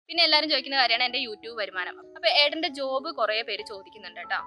പിന്നെ എല്ലാവരും ചോദിക്കുന്ന കാര്യമാണ് എൻ്റെ യൂട്യൂബ് വരുമാനം അപ്പൊ ഏട്ടന്റെ ജോബ് കുറേ പേര് ചോദിക്കുന്നുണ്ട് കേട്ടോ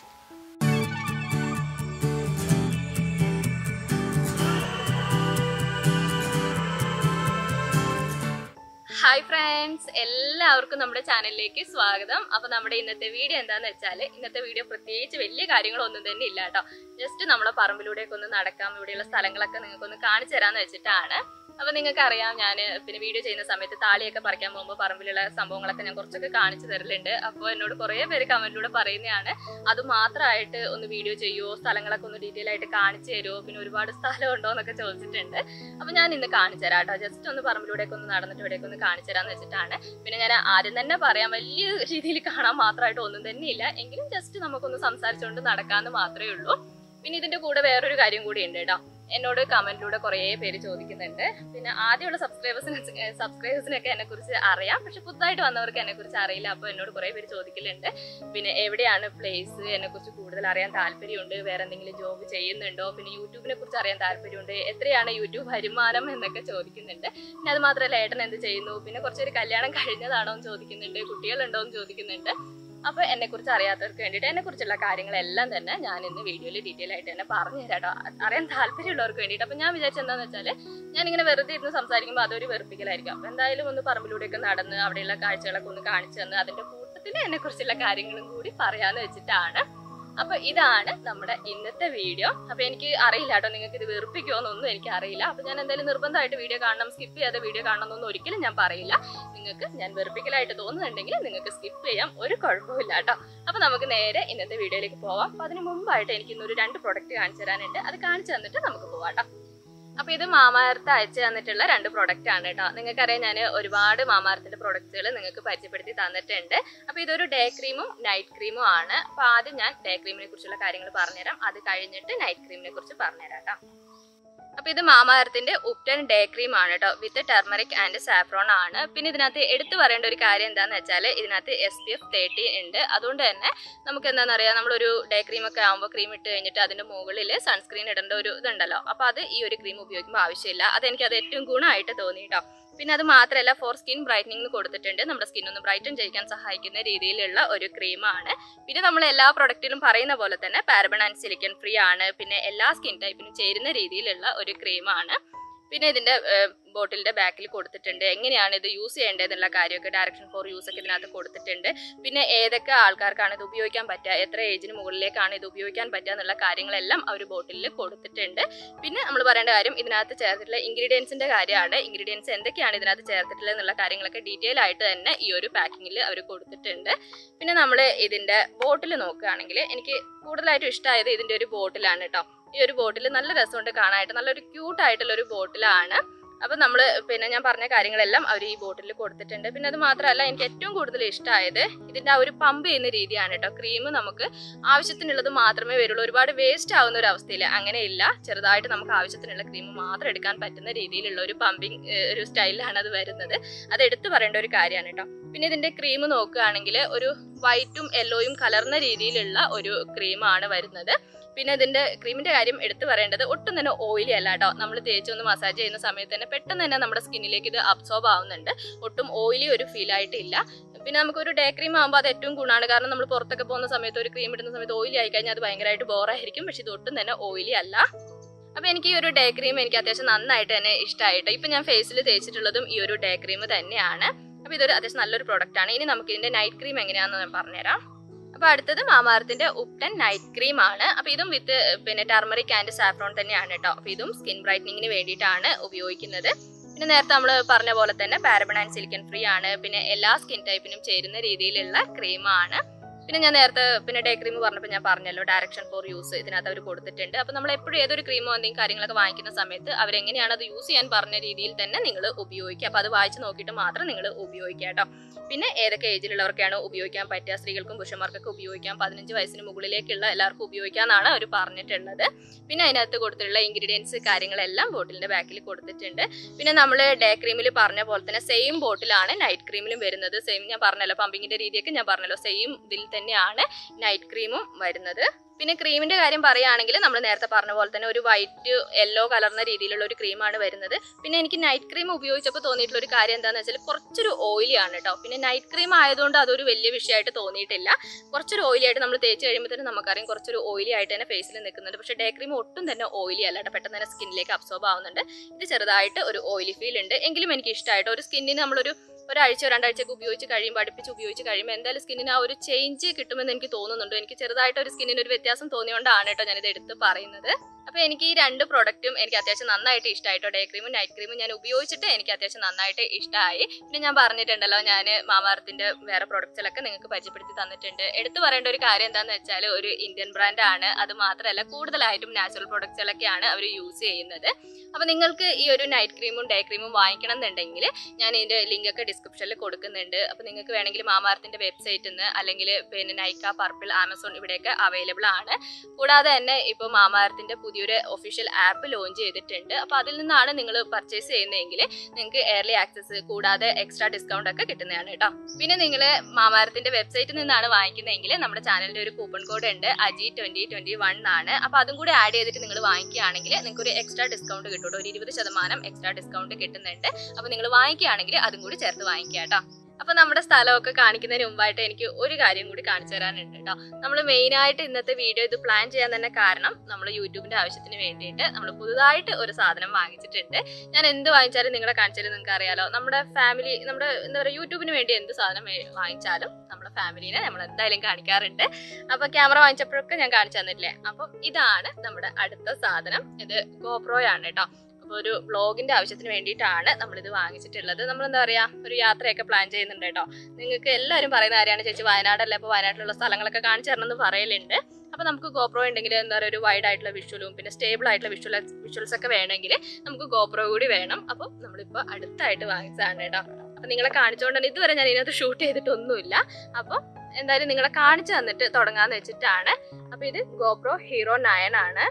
ഹായ് ഫ്രണ്ട്സ് എല്ലാവർക്കും നമ്മുടെ ചാനലിലേക്ക് സ്വാഗതം അപ്പൊ നമ്മുടെ ഇന്നത്തെ വീഡിയോ എന്താന്ന് വെച്ചാൽ ഇന്നത്തെ വീഡിയോ പ്രത്യേകിച്ച് വലിയ കാര്യങ്ങളൊന്നും തന്നെ ഇല്ല കേട്ടോ ജസ്റ്റ് നമ്മളെ പറമ്പിലൂടെയൊക്കെ ഒന്ന് നടക്കാം ഇവിടെയുള്ള സ്ഥലങ്ങളൊക്കെ നിങ്ങൾക്ക് ഒന്ന് കാണിച്ചു തരാന്ന് വെച്ചിട്ടാണ് അപ്പൊ നിങ്ങൾക്ക് അറിയാം ഞാൻ പിന്നെ വീഡിയോ ചെയ്യുന്ന സമയത്ത് താളിയൊക്കെ പറിക്കാൻ പോകുമ്പോൾ പറമ്പിലുള്ള സംഭവങ്ങളൊക്കെ ഞാൻ കുറച്ചൊക്കെ കാണിച്ചു തരലുണ്ട് അപ്പോൾ എന്നോട് കുറേ പേര് കമന്റിലൂടെ പറയുന്നതാണ് അത് മാത്രമായിട്ട് ഒന്ന് വീഡിയോ ചെയ്യുമോ സ്ഥലങ്ങളൊക്കെ ഒന്ന് ഡീറ്റെയിൽ ആയിട്ട് കാണിച്ചു തരുമോ പിന്നെ ഒരുപാട് സ്ഥലം ഉണ്ടോ എന്നൊക്കെ ചോദിച്ചിട്ടുണ്ട് അപ്പൊ ഞാൻ ഇന്ന് കാണിച്ചു തരാം കേട്ടോ ജസ്റ്റ് ഒന്ന് പറമ്പിലൂടെയൊക്കെ ഒന്ന് നടന്നിട്ട് ഇവിടെയൊക്കെ ഒന്ന് കാണിച്ചു തരാന്ന് വെച്ചിട്ടാണ് പിന്നെ ഞാൻ ആദ്യം തന്നെ പറയാം വലിയ രീതിയിൽ കാണാൻ മാത്രമായിട്ട് ഒന്നും തന്നെ ഇല്ല എങ്കിലും ജസ്റ്റ് നമുക്കൊന്ന് സംസാരിച്ചുകൊണ്ട് നടക്കാന്ന് മാത്രമേ ഉള്ളൂ പിന്നെ ഇതിന്റെ കൂടെ വേറൊരു കാര്യം കൂടി ഉണ്ട് കേട്ടോ എന്നോട് കമന്റിലൂടെ കുറേ പേര് ചോദിക്കുന്നുണ്ട് പിന്നെ ആദ്യമുള്ള സബ്സ്ക്രൈബേഴ്സിന് സബ്സ്ക്രൈബേഴ്സിനൊക്കെ എന്നെ കുറിച്ച് അറിയാം പക്ഷെ പുതുതായിട്ട് വന്നവർക്ക് എന്നെ കുറിച്ച് അറിയില്ല അപ്പോൾ എന്നോട് കുറേ പേര് ചോദിക്കലുണ്ട് പിന്നെ എവിടെയാണ് പ്ലേസ് എന്നെ കുറിച്ച് കൂടുതൽ അറിയാൻ താല്പര്യമുണ്ട് വേറെ എന്തെങ്കിലും ജോബ് ചെയ്യുന്നുണ്ടോ പിന്നെ യൂട്യൂബിനെ കുറിച്ച് അറിയാൻ താല്പര്യമുണ്ട് എത്രയാണ് യൂട്യൂബ് വരുമാനം എന്നൊക്കെ ചോദിക്കുന്നുണ്ട് പിന്നെ അത് മാത്രമല്ല ഏട്ടൻ എന്ത് ചെയ്യുന്നു പിന്നെ കുറച്ചൊരു കല്യാണം കഴിഞ്ഞതാണോ എന്ന് ചോദിക്കുന്നുണ്ട് കുട്ടികളുണ്ടോ എന്ന് ചോദിക്കുന്നുണ്ട് അപ്പൊ എന്നെ കുറിച്ച് അറിയാത്തവർക്ക് വേണ്ടിയിട്ട് എന്നെ കുറിച്ചുള്ള കാര്യങ്ങളെല്ലാം തന്നെ ഞാൻ ഇന്ന് വീഡിയോയിൽ ഡീറ്റെയിൽ ആയിട്ട് തന്നെ പറഞ്ഞു തരാം കേട്ടോ അറിയാൻ താല്പര്യമുള്ളവർക്ക് വേണ്ടിയിട്ട് അപ്പൊ ഞാൻ വിചാരിച്ച എന്താന്ന് വെച്ചാൽ ഞാൻ ഇങ്ങനെ വെറുതെ ഇരുന്ന് സംസാരിക്കുമ്പോൾ അതൊരു വെറുപ്പിക്കലായിരിക്കും അപ്പൊ എന്തായാലും ഒന്ന് പറമ്പിലൂടെയൊക്കെ നടന്ന് അവിടെയുള്ള കാഴ്ചകളൊക്കെ ഒന്ന് കാണിച്ചു തന്ന് അതിന്റെ കൂട്ടത്തിൽ എന്നെ കുറിച്ചുള്ള കാര്യങ്ങളും കൂടി പറയാന്ന് വെച്ചിട്ടാണ് അപ്പൊ ഇതാണ് നമ്മുടെ ഇന്നത്തെ വീഡിയോ അപ്പൊ എനിക്ക് അറിയില്ല കേട്ടോ നിങ്ങൾക്ക് ഇത് വെറുപ്പിക്കുമോന്നൊന്നും എനിക്ക് അറിയില്ല അപ്പൊ ഞാൻ എന്തായാലും നിർബന്ധമായിട്ട് വീഡിയോ കാണണം സ്കിപ്പ് ചെയ്യാതെ വീഡിയോ കാണണം എന്നൊന്നും ഒരിക്കലും ഞാൻ പറയില്ല നിങ്ങൾക്ക് ഞാൻ വെറുപ്പിക്കലായിട്ട് തോന്നുന്നുണ്ടെങ്കിൽ നിങ്ങൾക്ക് സ്കിപ്പ് ചെയ്യാം ഒരു കുഴപ്പമില്ല കേട്ടോ അപ്പൊ നമുക്ക് നേരെ ഇന്നത്തെ വീഡിയോയിലേക്ക് പോവാം അപ്പൊ അതിന് മുമ്പായിട്ട് എനിക്ക് ഇന്നൊരു രണ്ട് പ്രൊഡക്റ്റ് കാണിച്ചു തരാനുണ്ട് അത് കാണിച്ചു തന്നിട്ട് നമുക്ക് പോവാം കേട്ടോ അപ്പൊ ഇത് മാമാർത്ത് അയച്ചു തന്നിട്ടുള്ള രണ്ട് പ്രൊഡക്റ്റ് ആണ് കേട്ടോ നിങ്ങൾക്കറിയാം ഞാൻ ഒരുപാട് മാമാർത്തിന്റെ പ്രൊഡക്റ്റുകൾ നിങ്ങൾക്ക് പരിചയപ്പെടുത്തി തന്നിട്ടുണ്ട് അപ്പൊ ഇതൊരു ഡേ ക്രീമും നൈറ്റ് ക്രീമും ആണ് അപ്പൊ ആദ്യം ഞാൻ ഡേ ക്രീമിനെ കുറിച്ചുള്ള കാര്യങ്ങൾ പറഞ്ഞുതരാം അത് കഴിഞ്ഞിട്ട് നൈറ്റ് ക്രീമിനെ കുറിച്ച് പറഞ്ഞുതരാം കേട്ടോ അപ്പൊ ഇത് മാമാർത്തിന്റെ ഉപ്റ്റൻ ഡേ ക്രീം ആണ് കേട്ടോ വിത്ത് ടെർമറിക് ആൻഡ് സാഫ്രോൺ ആണ് പിന്നെ ഇതിനകത്ത് എടുത്തു പറയേണ്ട ഒരു കാര്യം എന്താന്ന് വെച്ചാൽ ഇതിനകത്ത് എസ് പി എഫ് തേർട്ടി ഉണ്ട് അതുകൊണ്ട് തന്നെ നമുക്ക് എന്താണെന്ന് അറിയാം നമ്മളൊരു ഡേ ക്രീം ഒക്കെ ആകുമ്പോൾ ക്രീം ഇട്ട് കഴിഞ്ഞിട്ട് അതിന്റെ മുകളിൽ സൺസ്ക്രീൻ ഇടേണ്ട ഒരു ഇതുണ്ടല്ലോ അപ്പൊ അത് ഈ ഒരു ക്രീം ഉപയോഗിക്കുമ്പോൾ ആവശ്യമില്ല അതെനിക്ക് അത് ഏറ്റവും ഗുണമായിട്ട് തോന്നി കേട്ടോ പിന്നെ അത് മാത്രമല്ല ഫോർ സ്കിൻ ബ്രൈറ്റനിങ് കൊടുത്തിട്ടുണ്ട് നമ്മുടെ സ്കിൻ ഒന്ന് ബ്രൈറ്റൻ ചെയ്യിക്കാൻ സഹായിക്കുന്ന രീതിയിലുള്ള ഒരു ക്രീമാണ് പിന്നെ നമ്മൾ എല്ലാ പ്രൊഡക്റ്റിലും പറയുന്ന പോലെ തന്നെ പാരബൺ ആൻഡ് സിലിക്കൺ ഫ്രീ ആണ് പിന്നെ എല്ലാ സ്കിൻ ടൈപ്പിനും ചേരുന്ന രീതിയിലുള്ള ഒരു ക്രീമാണ് പിന്നെ ഇതിന്റെ ബോട്ടിലിന്റെ ബാക്കിൽ കൊടുത്തിട്ടുണ്ട് എങ്ങനെയാണ് ഇത് യൂസ് ചെയ്യേണ്ടതെന്നുള്ള കാര്യമൊക്കെ ഡയറക്ഷൻ ഫോർ യൂസ് ഒക്കെ ഇതിനകത്ത് കൊടുത്തിട്ടുണ്ട് പിന്നെ ഏതൊക്കെ ആൾക്കാർക്കാണ് ഇത് ഉപയോഗിക്കാൻ പറ്റുക എത്ര ഏജിന് മുകളിലേക്കാണ് ഇത് ഉപയോഗിക്കാൻ പറ്റുക എന്നുള്ള കാര്യങ്ങളെല്ലാം ആ ഒരു ബോട്ടിലിൽ കൊടുത്തിട്ടുണ്ട് പിന്നെ നമ്മൾ പറയേണ്ട കാര്യം ഇതിനകത്ത് ചേർത്തിട്ടുള്ള ഇൻഗ്രീഡിയൻസിന്റെ കാര്യമാണ് ഇൻഗ്രീഡിയൻസ് എന്തൊക്കെയാണ് ഇതിനകത്ത് ചേർത്തിട്ടുള്ളത് എന്നുള്ള കാര്യങ്ങളൊക്കെ ഡീറ്റെയിൽ ആയിട്ട് തന്നെ ഈ ഒരു പാക്കിങ്ങിൽ അവർ കൊടുത്തിട്ടുണ്ട് പിന്നെ നമ്മൾ ഇതിന്റെ ബോട്ടിൽ നോക്കുകയാണെങ്കിൽ എനിക്ക് കൂടുതലായിട്ടും ഇഷ്ടമായത് ഇതിന്റെ ഒരു ബോട്ടിലാണ് കേട്ടോ ഈ ഒരു ബോട്ടിൽ നല്ല രസമുണ്ട് കാണാനായിട്ട് നല്ലൊരു ക്യൂട്ട് ആയിട്ടുള്ള ഒരു ബോട്ടിലാണ് അപ്പം നമ്മൾ പിന്നെ ഞാൻ പറഞ്ഞ കാര്യങ്ങളെല്ലാം അവർ ഈ ബോട്ടിൽ കൊടുത്തിട്ടുണ്ട് പിന്നെ അത് മാത്രമല്ല എനിക്ക് ഏറ്റവും കൂടുതൽ ഇഷ്ടമായത് ഇതിൻ്റെ ആ ഒരു പമ്പ് ചെയ്യുന്ന രീതിയാണ് കേട്ടോ ക്രീം നമുക്ക് ആവശ്യത്തിനുള്ളത് മാത്രമേ വരുള്ളൂ ഒരുപാട് വേസ്റ്റ് ആവുന്ന ഒരു അവസ്ഥയിൽ അങ്ങനെയില്ല ചെറുതായിട്ട് നമുക്ക് ആവശ്യത്തിനുള്ള ക്രീം മാത്രം എടുക്കാൻ പറ്റുന്ന രീതിയിലുള്ള ഒരു പമ്പിങ് ഒരു സ്റ്റൈലിലാണ് അത് വരുന്നത് അത് എടുത്തു പറയേണ്ട ഒരു കാര്യമാണ് കേട്ടോ പിന്നെ ഇതിൻ്റെ ക്രീം നോക്കുകയാണെങ്കിൽ ഒരു വൈറ്റും യെല്ലോയും കലർന്ന രീതിയിലുള്ള ഒരു ക്രീമാണ് വരുന്നത് പിന്നെ ഇതിന്റെ ക്രീമിന്റെ കാര്യം എടുത്തു പറയേണ്ടത് ഒട്ടും തന്നെ ഓയിലി അല്ല കേട്ടോ നമ്മൾ തേച്ചൊന്ന് മസാജ് ചെയ്യുന്ന സമയത്ത് തന്നെ പെട്ടെന്ന് തന്നെ നമ്മുടെ സ്കിന്നിലേക്ക് ഇത് അബ്സോർബ് ആവുന്നുണ്ട് ഒട്ടും ഓയിലി ഒരു ഫീൽ ആയിട്ടില്ല പിന്നെ നമുക്കൊരു ഡേ ക്രീം ആകുമ്പോൾ അത് ഏറ്റവും ഗുണമാണ് കാരണം നമ്മൾ പുറത്തൊക്കെ പോകുന്ന സമയത്ത് ഒരു ക്രീം ഇടുന്ന സമയത്ത് ഓയിലി ആയി കഴിഞ്ഞാൽ അത് ഭയങ്കരമായിട്ട് ബോറായിരിക്കും പക്ഷെ ഇത് ഒട്ടും തന്നെ ഓയിലി അല്ല അപ്പൊ എനിക്ക് ഈ ഒരു ഡേ ക്രീം എനിക്ക് അത്യാവശ്യം നന്നായിട്ട് തന്നെ ഇഷ്ടമായിട്ട് ഇപ്പൊ ഞാൻ ഫേസിൽ തേച്ചിട്ടുള്ളതും ഈ ഒരു ഡേ ക്രീം തന്നെയാണ് അപ്പൊ ഇതൊരു അത്യാവശ്യം നല്ലൊരു പ്രൊഡക്റ്റ് ആണ് ഇനി നമുക്ക് ഇതിന്റെ നൈറ്റ് ക്രീം എങ്ങനെയാണെന്ന് ഞാൻ പറഞ്ഞുതരാം അപ്പൊ അടുത്തത് മാമാർത്തിന്റെ ഉപ്റ്റൻ നൈറ്റ് ക്രീം ആണ് അപ്പൊ ഇതും വിത്ത് പിന്നെ ടർമറിക് ആൻഡ് സാഫ്രോൺ തന്നെയാണ് കേട്ടോ അപ്പൊ ഇതും സ്കിൻ ബ്രൈറ്റനിങ്ങിന് വേണ്ടിയിട്ടാണ് ഉപയോഗിക്കുന്നത് പിന്നെ നേരത്തെ നമ്മൾ പറഞ്ഞ പോലെ തന്നെ പാരബൺ ആൻഡ് സിലിക്കൺ ഫ്രീ ആണ് പിന്നെ എല്ലാ സ്കിൻ ടൈപ്പിനും ചേരുന്ന രീതിയിലുള്ള ക്രീമാണ് പിന്നെ ഞാൻ നേരത്തെ പിന്നെ ഡേ ക്രീം പറഞ്ഞപ്പോൾ ഞാൻ പറഞ്ഞല്ലോ ഡയറക്ഷൻ ഫോർ യൂസ് ഇതിനകത്ത് അവർ കൊടുത്തിട്ടുണ്ട് അപ്പോൾ നമ്മൾ എപ്പോഴും ഏതൊരു ക്രീമോ എന്തെങ്കിലും കാര്യങ്ങളൊക്കെ വാങ്ങിക്കുന്ന സമയത്ത് അവരെങ്ങനെയാണ് അത് യൂസ് ചെയ്യാൻ പറഞ്ഞ രീതിയിൽ തന്നെ നിങ്ങൾ ഉപയോഗിക്കുക അപ്പോൾ അത് വായിച്ച് നോക്കിയിട്ട് മാത്രം നിങ്ങൾ ഉപയോഗിക്കുക കേട്ടോ പിന്നെ ഏതൊക്കെ ഏജിലുള്ളവർക്കാണ് ഉപയോഗിക്കാൻ പറ്റുക സ്ത്രീകൾക്കും പുരുഷന്മാർക്കൊക്കെ ഉപയോഗിക്കാം പതിനഞ്ച് വയസ്സിന് മുകളിലേക്കുള്ള എല്ലാവർക്കും ഉപയോഗിക്കാമെന്നാണ് അവർ പറഞ്ഞിട്ടുള്ളത് പിന്നെ അതിനകത്ത് കൊടുത്തിട്ടുള്ള ഇൻഗ്രീഡിയൻസ് കാര്യങ്ങളെല്ലാം ബോട്ടിലിന്റെ ബാക്കിൽ കൊടുത്തിട്ടുണ്ട് പിന്നെ നമ്മൾ ഡേ ക്രീമിൽ പറഞ്ഞ പോലെ തന്നെ സെയിം ബോട്ടിലാണ് നൈറ്റ് ക്രീമിലും വരുന്നത് സെയിം ഞാൻ പറഞ്ഞല്ലോ പമ്പിങ്ങിന്റെ രീതിയൊക്കെ ഞാൻ പറഞ്ഞല്ലോ സെയിം ഇതിൽ തന്നെയാണ് നൈറ്റ് ക്രീമും വരുന്നത് പിന്നെ ക്രീമിന്റെ കാര്യം പറയുകയാണെങ്കിൽ നമ്മൾ നേരത്തെ പറഞ്ഞ പോലെ തന്നെ ഒരു വൈറ്റ് യെല്ലോ കലർന്ന രീതിയിലുള്ള ഒരു ക്രീമാണ് വരുന്നത് പിന്നെ എനിക്ക് നൈറ്റ് ക്രീം ഉപയോഗിച്ചപ്പോൾ തോന്നിയിട്ടുള്ള ഒരു കാര്യം എന്താണെന്ന് വെച്ചാൽ കുറച്ചൊരു ഓയിലി ആണ് കേട്ടോ പിന്നെ നൈറ്റ് ക്രീം ആയതുകൊണ്ട് അതൊരു വലിയ വിഷയമായിട്ട് തോന്നിയിട്ടില്ല കുറച്ചൊരു ഓയിലി ആയിട്ട് നമ്മൾ തേച്ച് കഴിയുമ്പോൾ തന്നെ നമുക്കറിയാം കുറച്ചൊരു ഓയിലി ആയിട്ട് തന്നെ ഫേസിൽ നിൽക്കുന്നുണ്ട് പക്ഷേ ഡേ ക്രീം ഒട്ടും തന്നെ ഓയിലി അല്ല കേട്ടോ പെട്ടെന്ന് തന്നെ സ്കിന്നിലേക്ക് അബ്സോർബ് ആവുന്നുണ്ട് ഇത് ചെറുതായിട്ട് ഒരു ഓയിലി ഫീൽ ഉണ്ട് എങ്കിലും എനിക്ക് ഇഷ്ടമായിട്ട് ഒരു സ്കിന്നിന് നമ്മളൊരു ഒരാഴ്ച രണ്ടാഴ്ചയൊക്കെ ഉപയോഗിച്ച് കഴിയുമ്പോൾ അടുപ്പിച്ച് ഉപയോഗിച്ച് കഴിയുമ്പോൾ എന്തായാലും സ്കിന്നിന് ആ ഒരു ചേഞ്ച് കിട്ടുമെന്ന് എനിക്ക് തോന്നുന്നുണ്ട് എനിക്ക് ചെറുതായിട്ട് ഒരു സ്കിന്നിന് ഒരു വ്യത്യാസം തോന്നിയോണ്ടാണ് കേട്ടോ ഞാനിത് എടുത്ത് പറയുന്നത് അപ്പോൾ എനിക്ക് ഈ രണ്ട് പ്രൊഡക്റ്റും എനിക്ക് അത്യാവശ്യം നന്നായിട്ട് ഇഷ്ടമായിട്ടോ ഡേ ക്രീമും നൈറ്റ് ക്രീമും ഞാൻ ഉപയോഗിച്ചിട്ട് എനിക്ക് അത്യാവശ്യം നന്നായിട്ട് ഇഷ്ടമായി പിന്നെ ഞാൻ പറഞ്ഞിട്ടുണ്ടല്ലോ ഞാൻ മാമാർത്തിന്റെ വേറെ പ്രൊഡക്ട്സിലൊക്കെ നിങ്ങൾക്ക് പരിചയപ്പെടുത്തി തന്നിട്ടുണ്ട് എടുത്തു പറയേണ്ട ഒരു കാര്യം എന്താണെന്ന് വെച്ചാൽ ഒരു ഇന്ത്യൻ ബ്രാൻഡാണ് അത് മാത്രമല്ല കൂടുതലായിട്ടും നാച്ചുറൽ പ്രൊഡക്ട്സിലൊക്കെയാണ് അവർ യൂസ് ചെയ്യുന്നത് അപ്പോൾ നിങ്ങൾക്ക് ഈ ഒരു നൈറ്റ് ക്രീമും ഡേ ക്രീമും വാങ്ങിക്കണം എന്നുണ്ടെങ്കിൽ ഞാൻ ഇതിന്റെ ലിങ്ക് ഒക്കെ ഡിസ്ക്രിപ്ഷനിൽ കൊടുക്കുന്നുണ്ട് അപ്പോൾ നിങ്ങൾക്ക് വേണമെങ്കിൽ മാമാർത്തിന്റെ വെബ്സൈറ്റിൽ നിന്ന് അല്ലെങ്കിൽ പിന്നെ നൈക്ക പർപ്പിൾ ആമസോൺ ഇവിടെയൊക്കെ അവൈലബിൾ ആണ് കൂടാതെ തന്നെ ഇപ്പോൾ മാമാർത്തിന്റെ പുതിയൊരു ഒഫീഷ്യൽ ആപ്പ് ലോഞ്ച് ചെയ്തിട്ടുണ്ട് അപ്പോൾ അതിൽ നിന്നാണ് നിങ്ങൾ പർച്ചേസ് ചെയ്യുന്നതെങ്കിൽ നിങ്ങൾക്ക് എയർലി ആക്സസ് കൂടാതെ എക്സ്ട്രാ ഡിസ്കൗണ്ട് ഒക്കെ കിട്ടുന്നതാണ് കേട്ടോ പിന്നെ നിങ്ങൾ മാമാരത്തിന്റെ വെബ്സൈറ്റിൽ നിന്നാണ് വാങ്ങിക്കുന്നതെങ്കിൽ നമ്മുടെ ചാനലിന്റെ ഒരു കൂപ്പൺ കോഡ് ഉണ്ട് അജി ട്വന്റി ട്വന്റി വൺ ആണ് അപ്പോൾ അതും കൂടി ആഡ് ചെയ്തിട്ട് നിങ്ങൾ വാങ്ങിക്കുകയാണെങ്കിൽ നിങ്ങൾക്ക് ഒരു എക്സ്ട്രാ ഡിസ്കൗണ്ട് കിട്ടും കേട്ടോ ഒരു ഇരുപത് ശതമാനം എക്സ്ട്രാ ഡിസ്കൗണ്ട് കിട്ടുന്നുണ്ട് അപ്പോൾ നിങ്ങൾ വാങ്ങിക്കുകയാണെങ്കിൽ അതും കൂടി ചേർത്ത് വാങ്ങിക്കുക കേട്ടോ അപ്പൊ നമ്മുടെ സ്ഥലമൊക്കെ കാണിക്കുന്നതിന് മുമ്പായിട്ട് എനിക്ക് ഒരു കാര്യം കൂടി കാണിച്ചു തരാനുണ്ട് കേട്ടോ നമ്മൾ മെയിൻ ആയിട്ട് ഇന്നത്തെ വീഡിയോ ഇത് പ്ലാൻ ചെയ്യാൻ തന്നെ കാരണം നമ്മൾ യൂട്യൂബിന്റെ ആവശ്യത്തിന് വേണ്ടിയിട്ട് നമ്മൾ പുതുതായിട്ട് ഒരു സാധനം വാങ്ങിച്ചിട്ടുണ്ട് ഞാൻ എന്ത് വാങ്ങിച്ചാലും നിങ്ങളെ കാണിച്ചാലും നിങ്ങൾക്ക് അറിയാലോ നമ്മുടെ ഫാമിലി നമ്മുടെ എന്താ പറയുക യൂട്യൂബിന് വേണ്ടി എന്ത് സാധനം വേ- വാങ്ങിച്ചാലും നമ്മുടെ ഫാമിലിനെ നമ്മൾ എന്തായാലും കാണിക്കാറുണ്ട് അപ്പൊ ക്യാമറ വാങ്ങിച്ചപ്പോഴൊക്കെ ഞാൻ കാണിച്ചു തന്നിട്ടില്ലേ അപ്പം ഇതാണ് നമ്മുടെ അടുത്ത സാധനം ഇത് ഗോപ്രോയാണ് കേട്ടോ അപ്പോൾ ഒരു വ്ളോഗിന്റെ ആവശ്യത്തിന് വേണ്ടിയിട്ടാണ് നമ്മളിത് വാങ്ങിച്ചിട്ടുള്ളത് നമ്മൾ എന്താ പറയാ ഒരു യാത്രയൊക്കെ പ്ലാൻ ചെയ്യുന്നുണ്ട് കേട്ടോ നിങ്ങൾക്ക് എല്ലാവരും പറയുന്ന കാര്യമാണ് ചേച്ചി വയനാടല്ലേ അപ്പോൾ വയനാട്ടിലുള്ള സ്ഥലങ്ങളൊക്കെ കാണിച്ചു തരണം എന്ന് പറയലുണ്ട് അപ്പോൾ നമുക്ക് ഗോപ്രോ ഉണ്ടെങ്കിൽ എന്താ പറയുക ഒരു വൈഡ് ആയിട്ടുള്ള വിഷ്വലും പിന്നെ സ്റ്റേബിൾ ആയിട്ടുള്ള വിഷ്വൽ വിഷ്വൽസ് ഒക്കെ വേണമെങ്കിൽ നമുക്ക് ഗോപ്രോ കൂടി വേണം അപ്പോൾ നമ്മളിപ്പോൾ അടുത്തായിട്ട് വാങ്ങിച്ചതാണ് കേട്ടോ അപ്പോൾ നിങ്ങളെ കാണിച്ചുകൊണ്ട് തന്നെ ഇതുവരെ ഞാൻ ഇതിനകത്ത് ഷൂട്ട് ചെയ്തിട്ടൊന്നുമില്ല അപ്പോൾ എന്തായാലും നിങ്ങളെ കാണിച്ചു തന്നിട്ട് തുടങ്ങാന്ന് വെച്ചിട്ടാണ് അപ്പോൾ ഇത് ഗോപ്രോ ഹീറോ നയൻ ആണ്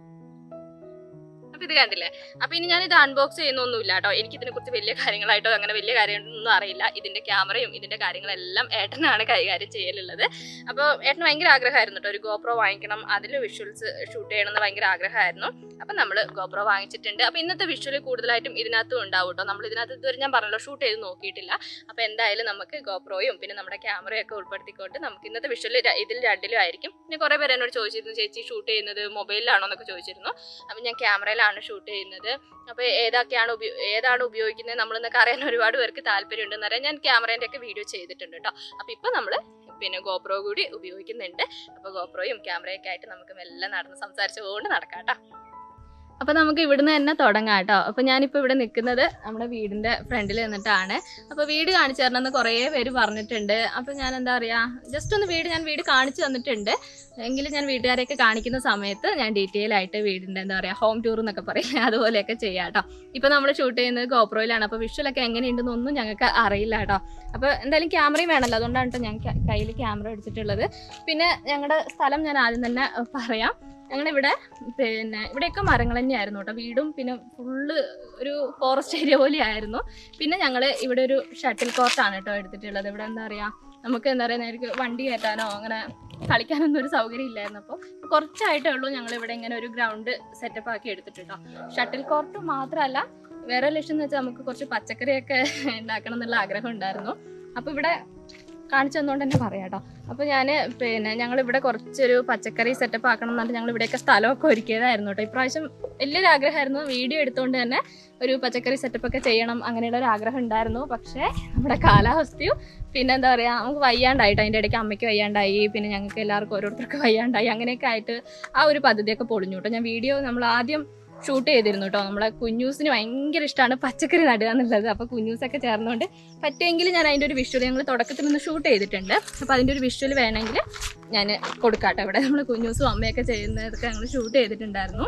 അപ്പൊ ഇത് കണ്ടില്ലേ അപ്പൊ ഇനി ഞാൻ ഇത് അൺബോക്സ് ചെയ്യുന്നൊന്നുമില്ല കേട്ടോ എനിക്ക് ഇതിനെ കുറിച്ച് വലിയ കാര്യങ്ങളായിട്ടോ അങ്ങനെ വലിയ കാര്യങ്ങളൊന്നും അറിയില്ല ഇതിന്റെ ക്യാമറയും ഇതിന്റെ കാര്യങ്ങളെല്ലാം ഏട്ടനാണ് കൈകാര്യം ചെയ്യലുള്ളത് അപ്പോൾ ഏട്ടന് ഭയങ്കര ആഗ്രഹമായിരുന്നു കേട്ടോ ഒരു ഗോപ്രോ വാങ്ങിക്കണം അതിൽ വിഷ്വൽസ് ഷൂട്ട് ചെയ്യണം എന്ന് ഭയങ്കര ആഗ്രഹമായിരുന്നു അപ്പൊ നമ്മൾ ഗോപ്രോ വാങ്ങിച്ചിട്ടുണ്ട് അപ്പൊ ഇന്നത്തെ വിഷ്വൽ കൂടുതലായിട്ടും ഇതിനകത്തും ഉണ്ടാവും കേട്ടോ നമ്മൾ ഇതിനകത്ത് ഇതുവരെ ഞാൻ പറഞ്ഞല്ലോ ഷൂട്ട് ചെയ്ത് നോക്കിയിട്ടില്ല അപ്പൊ എന്തായാലും നമുക്ക് ഗോപ്രോയും പിന്നെ നമ്മുടെ ക്യാമറയും ഒക്കെ ഉൾപ്പെടുത്തിക്കൊണ്ട് നമുക്ക് ഇന്നത്തെ വിഷ്വൽ ഇതിൽ രണ്ടിലും ആയിരിക്കും പിന്നെ കുറെ പേര് എന്നോട് ചോദിച്ചിരുന്നു ചേച്ചി ഷൂട്ട് ചെയ്യുന്നത് മൊബൈലിലാണോ എന്നൊക്കെ ചോദിച്ചിരുന്നു അപ്പം ഞാൻ ക്യാമറയിലാണ് ഷൂട്ട് ചെയ്യുന്നത് അപ്പോൾ ഏതൊക്കെയാണ് ഉപയോ ഏതാണ് ഉപയോഗിക്കുന്നത് നമ്മളെന്നൊക്കെ അറിയാൻ ഒരുപാട് പേർക്ക് താല്പര്യമുണ്ടെന്ന് അറിയാൻ ഞാൻ ക്യാമറേൻ്റെ ഒക്കെ വീഡിയോ ചെയ്തിട്ടുണ്ട് കേട്ടോ അപ്പോൾ ഇപ്പോൾ നമ്മൾ പിന്നെ ഗോപ്രോ കൂടി ഉപയോഗിക്കുന്നുണ്ട് അപ്പോൾ ഗോപ്രോയും ക്യാമറയൊക്കെ ആയിട്ട് നമുക്ക് മെല്ലെ നടന്ന് സംസാരിച്ചുകൊണ്ട് നടക്കാം കേട്ടോ അപ്പൊ നമുക്ക് ഇവിടുന്ന് തന്നെ തുടങ്ങാം കേട്ടോ അപ്പൊ ഞാനിപ്പോ ഇവിടെ നിൽക്കുന്നത് നമ്മുടെ വീടിന്റെ ഫ്രണ്ടിൽ നിന്നിട്ടാണ് അപ്പൊ വീട് കാണിച്ചു തരണമെന്ന് കുറേ പേര് പറഞ്ഞിട്ടുണ്ട് അപ്പൊ ഞാൻ എന്താ പറയാ ജസ്റ്റ് ഒന്ന് വീട് ഞാൻ വീട് കാണിച്ചു തന്നിട്ടുണ്ട് എങ്കിലും ഞാൻ വീട്ടുകാരെയൊക്കെ കാണിക്കുന്ന സമയത്ത് ഞാൻ ഡീറ്റെയിൽ ആയിട്ട് വീടിന്റെ എന്താ പറയാ ഹോം ടൂർ എന്നൊക്കെ പറയും അതുപോലെയൊക്കെ ചെയ്യാം കേട്ടോ ഇപ്പൊ നമ്മൾ ഷൂട്ട് ചെയ്യുന്നത് ഗോപ്രോയിലാണ് അപ്പൊ വിഷ്വലൊക്കെ എങ്ങനെയുണ്ടെന്നൊന്നും ഞങ്ങൾക്ക് അറിയില്ല കേട്ടോ അപ്പൊ എന്തായാലും ക്യാമറയും വേണമല്ലോ അതുകൊണ്ടാണ് കേട്ടോ ഞാൻ കയ്യിൽ ക്യാമറ എടുത്തിട്ടുള്ളത് പിന്നെ ഞങ്ങളുടെ സ്ഥലം ഞാൻ ആദ്യം തന്നെ അഹ് പറയാം ഞങ്ങളിവിടെ പിന്നെ ഇവിടെയൊക്കെ മരങ്ങൾ തന്നെയായിരുന്നു കേട്ടോ വീടും പിന്നെ ഫുള്ള് ഒരു ഫോറസ്റ്റ് ഏരിയ പോലെ ആയിരുന്നു പിന്നെ ഞങ്ങൾ ഇവിടെ ഒരു ഷട്ടിൽ കോർട്ടാണ് കേട്ടോ എടുത്തിട്ടുള്ളത് ഇവിടെ എന്താ പറയുക നമുക്ക് എന്താ പറയുക നേരെ വണ്ടി കയറ്റാനോ അങ്ങനെ കളിക്കാനൊന്നും ഒരു സൗകര്യം ഇല്ലായിരുന്നു അപ്പോൾ കുറച്ചായിട്ടേ ഉള്ളൂ ഞങ്ങൾ ഇവിടെ ഇങ്ങനെ ഒരു ഗ്രൗണ്ട് സെറ്റപ്പ് ആക്കി എടുത്തിട്ടുണ്ടോ ഷട്ടിൽ കോർട്ട് മാത്രമല്ല വേറെ ലക്ഷ്യം എന്ന് വെച്ചാൽ നമുക്ക് കുറച്ച് പച്ചക്കറിയൊക്കെ ഉണ്ടാക്കണം എന്നുള്ള ആഗ്രഹം ഉണ്ടായിരുന്നു അപ്പോൾ ഇവിടെ കാണിച്ചു തന്നുകൊണ്ട് തന്നെ പറയാം കേട്ടോ അപ്പോൾ ഞാൻ പിന്നെ ഞങ്ങൾ ഇവിടെ കുറച്ചൊരു പച്ചക്കറി സെറ്റപ്പ് ആക്കണം എന്ന് പറഞ്ഞിട്ട് ഞങ്ങൾ ഇവിടെയൊക്കെ സ്ഥലമൊക്കെ ഒരുക്കിയതായിരുന്നു കേട്ടോ ഇപ്രാവശ്യം വലിയൊരു ആഗ്രഹമായിരുന്നു വീഡിയോ എടുത്തുകൊണ്ട് തന്നെ ഒരു പച്ചക്കറി സെറ്റപ്പ് ഒക്കെ ചെയ്യണം അങ്ങനെയുള്ള ഒരു ആഗ്രഹം ഉണ്ടായിരുന്നു പക്ഷേ നമ്മുടെ കാലാവസ്ഥയും പിന്നെ എന്താ പറയുക നമുക്ക് വയ്യാണ്ടായിട്ട് അതിൻ്റെ ഇടയ്ക്ക് അമ്മയ്ക്ക് വയ്യാണ്ടായി പിന്നെ ഞങ്ങൾക്ക് എല്ലാവർക്കും ഓരോരുത്തർക്ക് വയ്യാണ്ടായി അങ്ങനെയൊക്കെ ആയിട്ട് ആ ഒരു പദ്ധതിയൊക്കെ പൊളിഞ്ഞു കേട്ടോ ഞാൻ വീഡിയോ നമ്മൾ ആദ്യം ഷൂട്ട് ചെയ്തിരുന്നു കേട്ടോ നമ്മളെ കുഞ്ഞൂസിന് ഭയങ്കര ഇഷ്ടമാണ് പച്ചക്കറി നടുക എന്നുള്ളത് അപ്പോൾ കുഞ്ഞൂസൊക്കെ ചേർന്നുകൊണ്ട് പറ്റുമെങ്കിൽ ഞാൻ അതിൻ്റെ ഒരു വിഷ്വൽ ഞങ്ങൾ തുടക്കത്തിൽ നിന്ന് ഷൂട്ട് ചെയ്തിട്ടുണ്ട് അപ്പോൾ അതിൻ്റെ ഒരു വിഷ്വൽ വേണമെങ്കിൽ ഞാൻ കൊടുക്കാട്ടോ ഇവിടെ നമ്മൾ കുഞ്ഞൂസും അമ്മയൊക്കെ ചെയ്യുന്നതൊക്കെ ഞങ്ങൾ ഷൂട്ട് ചെയ്തിട്ടുണ്ടായിരുന്നു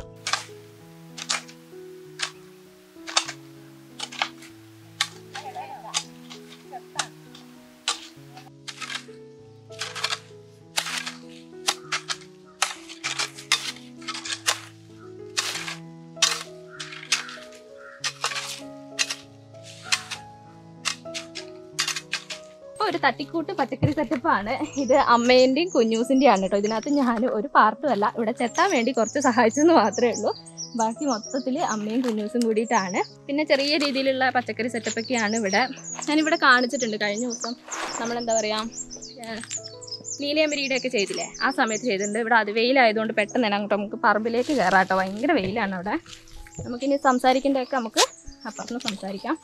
ഒരു തട്ടിക്കൂട്ട് പച്ചക്കറി സെറ്റപ്പാണ് ഇത് അമ്മേന്റെയും കുഞ്ഞൂസിന്റെയും ആണ് കേട്ടോ ഇതിനകത്ത് ഞാൻ ഒരു പാർട്ടും അല്ല ഇവിടെ ചെത്താൻ വേണ്ടി കുറച്ച് സഹായിച്ചെന്ന് മാത്രമേ ഉള്ളൂ ബാക്കി മൊത്തത്തിൽ അമ്മയും കുഞ്ഞൂസും കൂടിയിട്ടാണ് പിന്നെ ചെറിയ രീതിയിലുള്ള പച്ചക്കറി സെറ്റപ്പൊക്കെയാണ് ഇവിടെ ഞാനിവിടെ കാണിച്ചിട്ടുണ്ട് കഴിഞ്ഞ ദിവസം നമ്മളെന്താ പറയുക നീലയമ്പരിയുടെ ഒക്കെ ചെയ്തില്ലേ ആ സമയത്ത് ചെയ്തിട്ടുണ്ട് ഇവിടെ അത് വെയിലായതുകൊണ്ട് പെട്ടെന്ന് തന്നെ അങ്ങോട്ട് നമുക്ക് പറമ്പിലേക്ക് കയറാം കേട്ടോ ഭയങ്കര വെയിലാണ് അവിടെ നമുക്കിനി സംസാരിക്കേണ്ടതൊക്കെ നമുക്ക് അപ്പുറത്ത് സംസാരിക്കാം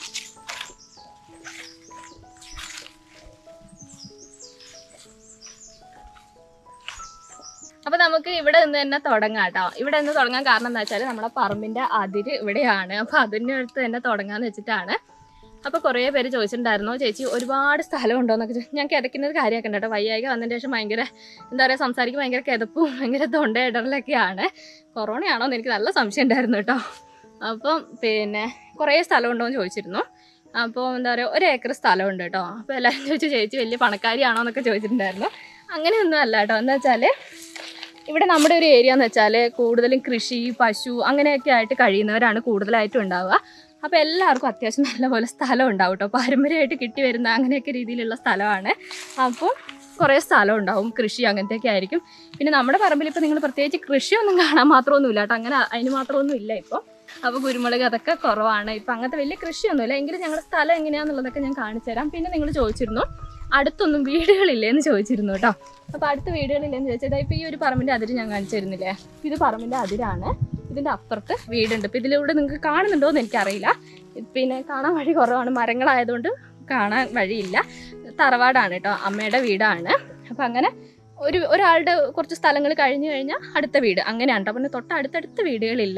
അപ്പൊ നമുക്ക് ഇവിടെ നിന്ന് തന്നെ തുടങ്ങാം കേട്ടോ ഇവിടെ നിന്ന് തുടങ്ങാൻ കാരണം എന്താ വെച്ചാൽ നമ്മുടെ പറമ്പിന്റെ അതിര് ഇവിടെയാണ് അപ്പൊ അതിൻ്റെ അടുത്ത് തന്നെ തുടങ്ങാന്ന് വെച്ചിട്ടാണ് അപ്പൊ കുറേ പേര് ചോദിച്ചിട്ടുണ്ടായിരുന്നു ചേച്ചി ഒരുപാട് സ്ഥലം ഉണ്ടോ എന്നൊക്കെ ചോദിച്ചു ഞാൻ കിതക്കുന്നത് കാര്യമാക്കണ്ട കേട്ടോ വയ്യായിക വന്നതിന് ശേഷം ഭയങ്കര എന്താ പറയുക സംസാരിക്കും ഭയങ്കര കിതപ്പും ഭയങ്കര തൊണ്ടയിടറിലൊക്കെയാണ് കൊറോണയാണോ എന്ന് എനിക്ക് നല്ല സംശയം ഉണ്ടായിരുന്നു കേട്ടോ അപ്പം പിന്നെ കുറേ സ്ഥലം ഉണ്ടോ എന്ന് ചോദിച്ചിരുന്നു അപ്പോൾ എന്താ പറയുക ഒരു ഏക്കർ സ്ഥലമുണ്ട് കേട്ടോ അപ്പോൾ എല്ലാവരും ചോദിച്ചു ചേച്ചി വലിയ പണക്കാരിയാണോ എന്നൊക്കെ ചോദിച്ചിട്ടുണ്ടായിരുന്നു അങ്ങനെയൊന്നും അല്ല കേട്ടോ എന്താ വെച്ചാൽ ഇവിടെ നമ്മുടെ ഒരു ഏരിയ എന്ന് വെച്ചാൽ കൂടുതലും കൃഷി പശു അങ്ങനെയൊക്കെ ആയിട്ട് കഴിയുന്നവരാണ് കൂടുതലായിട്ടും ഉണ്ടാവുക അപ്പോൾ എല്ലാവർക്കും അത്യാവശ്യം നല്ലപോലെ സ്ഥലം ഉണ്ടാവും കേട്ടോ പാരമ്പര്യമായിട്ട് കിട്ടി വരുന്ന അങ്ങനെയൊക്കെ രീതിയിലുള്ള സ്ഥലമാണ് അപ്പോൾ കുറേ സ്ഥലം ഉണ്ടാവും കൃഷി അങ്ങനത്തെയൊക്കെ ആയിരിക്കും പിന്നെ നമ്മുടെ പറമ്പിൽ ഇപ്പോൾ നിങ്ങൾ പ്രത്യേകിച്ച് കൃഷിയൊന്നും കാണാൻ മാത്രമൊന്നുമില്ല കേട്ടോ അങ്ങനെ അതിന് മാത്രമൊന്നും ഇല്ല ഇപ്പോൾ അപ്പോൾ കുരുമുളക് അതൊക്കെ കുറവാണ് ഇപ്പം അങ്ങനത്തെ വലിയ കൃഷിയൊന്നുമില്ല എങ്കിലും ഞങ്ങളുടെ സ്ഥലം എങ്ങനെയാണെന്നുള്ളതൊക്കെ ഞാൻ കാണിച്ചു തരാം പിന്നെ നിങ്ങൾ ചോദിച്ചിരുന്നു അടുത്തൊന്നും വീടുകളില്ലേ എന്ന് ചോദിച്ചിരുന്നു കേട്ടോ അപ്പോൾ അടുത്ത വീടുകളില്ലെന്ന് ചോദിച്ചാൽ ഇപ്പോൾ ഈ ഒരു പറമ്പിൻ്റെ അതിര് ഞാൻ കാണിച്ചു തരുന്നില്ലേ ഇത് പറമ്പിൻ്റെ അതിരാണ് ഇതിൻ്റെ അപ്പുറത്ത് വീടുണ്ട് ഇപ്പം ഇതിലൂടെ നിങ്ങൾക്ക് കാണുന്നുണ്ടോ എന്ന് എനിക്കറിയില്ല പിന്നെ കാണാൻ വഴി കുറവാണ് മരങ്ങളായതുകൊണ്ട് കാണാൻ വഴിയില്ല തറവാടാണ് കേട്ടോ അമ്മയുടെ വീടാണ് അപ്പം അങ്ങനെ ഒരു ഒരാളുടെ കുറച്ച് സ്ഥലങ്ങൾ കഴിഞ്ഞു കഴിഞ്ഞാൽ അടുത്ത വീട് അങ്ങനെയാണ് കേട്ടോ പിന്നെ തൊട്ട് അടുത്തടുത്ത് വീടുകളില്ല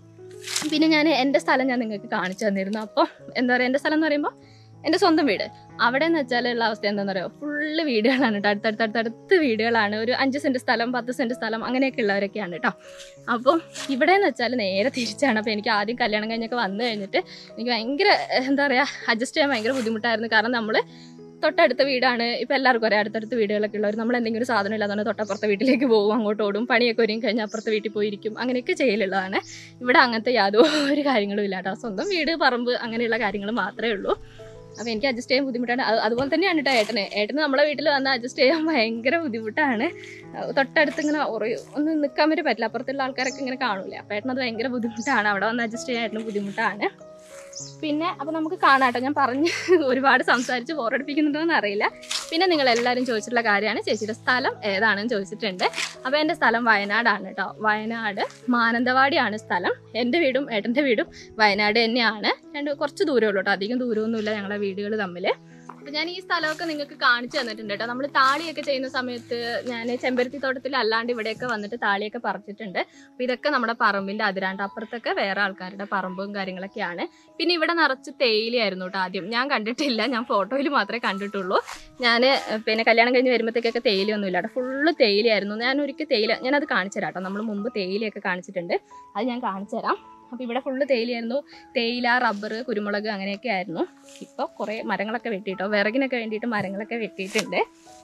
പിന്നെ ഞാൻ എൻ്റെ സ്ഥലം ഞാൻ നിങ്ങൾക്ക് കാണിച്ചു തന്നിരുന്നു അപ്പോൾ എന്താ പറയുക എൻ്റെ സ്ഥലം എന്ന് പറയുമ്പോൾ എൻ്റെ സ്വന്തം വീട് അവിടെ എന്ന് വെച്ചാൽ ഉള്ള അവസ്ഥ എന്താണെന്ന് പറയുക ഫുള്ള് വീടുകളാണ് കേട്ടോ അടുത്തടുത്ത് അടുത്തടുത്ത് വീടുകളാണ് ഒരു അഞ്ച് സെൻറ്റ് സ്ഥലം പത്ത് സെൻറ്റ് സ്ഥലം അങ്ങനെയൊക്കെ ഉള്ളവരൊക്കെയാണ് കേട്ടോ അപ്പോൾ ഇവിടെ എന്ന് വെച്ചാൽ നേരെ തിരിച്ചാണ് അപ്പോൾ എനിക്ക് ആദ്യം കല്യാണം കഴിഞ്ഞൊക്കെ വന്നു കഴിഞ്ഞിട്ട് എനിക്ക് ഭയങ്കര എന്താ പറയുക അഡ്ജസ്റ്റ് ചെയ്യാൻ ഭയങ്കര ബുദ്ധിമുട്ടായിരുന്നു കാരണം നമ്മൾ തൊട്ടടുത്ത വീടാണ് ഇപ്പം എല്ലാവർക്കും അറിയാം അടുത്തടുത്ത് വീടുകളൊക്കെ ഉള്ളവർ നമ്മൾ എന്തെങ്കിലും ഒരു സാധനം ഇല്ലാതെ തൊട്ടപ്പുറത്തെ വീട്ടിലേക്ക് പോകും അങ്ങോട്ട് ഓടും പണിയൊക്കെ ഒരുങ്ങി കഴിഞ്ഞാൽ അപ്പുറത്തെ വീട്ടിൽ പോയിരിക്കും അങ്ങനെയൊക്കെ ചെയ്യലുള്ളതാണ് ഇവിടെ അങ്ങനത്തെ യാതൊരു കാര്യങ്ങളും ഇല്ല കേട്ടോ സ്വന്തം വീട് പറമ്പ് അങ്ങനെയുള്ള കാര്യങ്ങൾ മാത്രമേ ഉള്ളൂ അപ്പോൾ എനിക്ക് അഡ്ജസ്റ്റ് ചെയ്യാൻ ബുദ്ധിമുട്ടാണ് അത് അതുപോലെ തന്നെയാണ് കേട്ടോ ഏട്ടന് ഏട്ടന് നമ്മളെ വീട്ടിൽ വന്ന് അഡ്ജസ്റ്റ് ചെയ്യാൻ ഭയങ്കര ബുദ്ധിമുട്ടാണ് അഹ് തൊട്ടടുത്ത് ഇങ്ങനെ ഉറയും ഒന്ന് നിൽക്കാൻ വരെ പറ്റില്ല അപ്പുറത്തുള്ള ആൾക്കാരൊക്കെ ഇങ്ങനെ കാണൂലേ അപ്പോൾ ഏട്ടനത് ഭയങ്കര ബുദ്ധിമുട്ടാണ് അവിടെ വന്ന് അഡ്ജസ്റ്റ് ചെയ്യാൻ ഏട്ടന് ബുദ്ധിമുട്ടാണ് പിന്നെ അപ്പോൾ നമുക്ക് കാണാം കേട്ടോ ഞാൻ പറഞ്ഞ് ഒരുപാട് സംസാരിച്ച് ബോറടിപ്പിക്കുന്നുണ്ടോയെന്ന് അറിയില്ല പിന്നെ നിങ്ങൾ എല്ലാവരും ചോദിച്ചിട്ടുള്ള കാര്യമാണ് ചേച്ചിയുടെ സ്ഥലം ഏതാണെന്ന് ചോദിച്ചിട്ടുണ്ട് അപ്പോൾ എൻ്റെ സ്ഥലം വയനാടാണ് കേട്ടോ വയനാട് മാനന്തവാടിയാണ് സ്ഥലം എൻ്റെ വീടും ഏട്ടൻ്റെ വീടും വയനാട് തന്നെയാണ് രണ്ട് കുറച്ച് ദൂരമേ ഉള്ളൂ കേട്ടോ അധികം ദൂരമൊന്നുമില്ല ഞങ്ങളുടെ വീടുകൾ തമ്മിൽ അപ്പോൾ ഞാൻ ഈ സ്ഥലമൊക്കെ നിങ്ങൾക്ക് കാണിച്ചു തന്നിട്ടുണ്ട് കേട്ടോ നമ്മൾ താളിയൊക്കെ ചെയ്യുന്ന സമയത്ത് ഞാൻ ചെമ്പരത്തി തോട്ടത്തിൽ അല്ലാണ്ട് ഇവിടെയൊക്കെ വന്നിട്ട് താളിയൊക്കെ പറിച്ചിട്ടുണ്ട് അപ്പോൾ ഇതൊക്കെ നമ്മുടെ പറമ്പിൻ്റെ അതിരാണ്ട് അപ്പുറത്തൊക്കെ വേറെ ആൾക്കാരുടെ പറമ്പും കാര്യങ്ങളൊക്കെയാണ് പിന്നെ ഇവിടെ നിറച്ച് തേയിലയായിരുന്നു കേട്ടോ ആദ്യം ഞാൻ കണ്ടിട്ടില്ല ഞാൻ ഫോട്ടോയിൽ മാത്രമേ കണ്ടിട്ടുള്ളൂ ഞാൻ പിന്നെ കല്യാണം കഴിഞ്ഞ് വരുമ്പോഴത്തേക്കൊക്കെ തേയിലയൊന്നും ഇല്ല കേട്ടോ ഫുള്ള് തേയിലയായിരുന്നു ഞാൻ ഒരിക്കൽ തേയില ഞാനത് കാണിച്ചു തരാം കേട്ടോ നമ്മൾ മുമ്പ് തേയിലയൊക്കെ കാണിച്ചിട്ടുണ്ട് അത് ഞാൻ കാണിച്ചു തരാം അപ്പോൾ ഇവിടെ ഫുള്ള് തേയിലയായിരുന്നു തേയില റബ്ബർ കുരുമുളക് അങ്ങനെയൊക്കെ ആയിരുന്നു ഇപ്പോൾ കുറേ മരങ്ങളൊക്കെ വെട്ടിയിട്ടോ വിറകിനൊക്കെ വേണ്ടിയിട്ട് മരങ്ങളൊക്കെ വെട്ടിയിട്ടുണ്ട്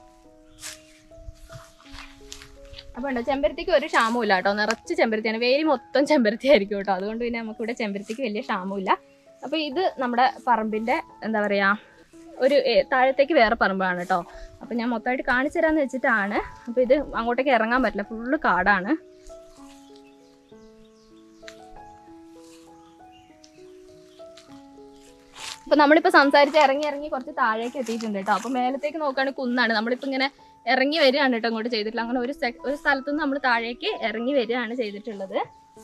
അപ്പോൾ ഉണ്ടോ ചെമ്പരത്തിക്ക് ഒരു ക്ഷാമവും കേട്ടോ നിറച്ച് ചെമ്പരത്തിയാണ് വേലി മൊത്തം ചെമ്പരത്തി ആയിരിക്കും കേട്ടോ അതുകൊണ്ട് പിന്നെ നമുക്കിവിടെ ചെമ്പരത്തിക്ക് വലിയ ക്ഷാമവും അപ്പോൾ ഇത് നമ്മുടെ പറമ്പിൻ്റെ എന്താ പറയുക ഒരു ഏ, താഴത്തേക്ക് വേറെ പറമ്പാണ് കേട്ടോ അപ്പോൾ ഞാൻ മൊത്തമായിട്ട് കാണിച്ചു തരാമെന്ന് വെച്ചിട്ടാണ് അപ്പോൾ ഇത് അങ്ങോട്ടേക്ക് ഇറങ്ങാൻ പറ്റില്ല ഫുള്ള് കാടാണ് അപ്പൊ നമ്മളിപ്പോ സംസാരിച്ച് ഇറങ്ങി ഇറങ്ങി കുറച്ച് താഴേക്ക് എത്തിയിട്ടുണ്ട് കേട്ടോ അപ്പൊ മേലത്തേക്ക് നോക്കുകയാണെങ്കിൽ കുന്നാണ് നമ്മളിപ്പോ ഇങ്ങനെ ഇറങ്ങി വരികയാണ് കേട്ടോ അങ്ങോട്ട് ചെയ്തിട്ടില്ല അങ്ങനെ ഒരു sec- ഒരു സ്ഥലത്തു നിന്ന് നമ്മൾ താഴേക്ക് ഇറങ്ങി വരികയാണ് ചെയ്തിട്ടുള്ളത്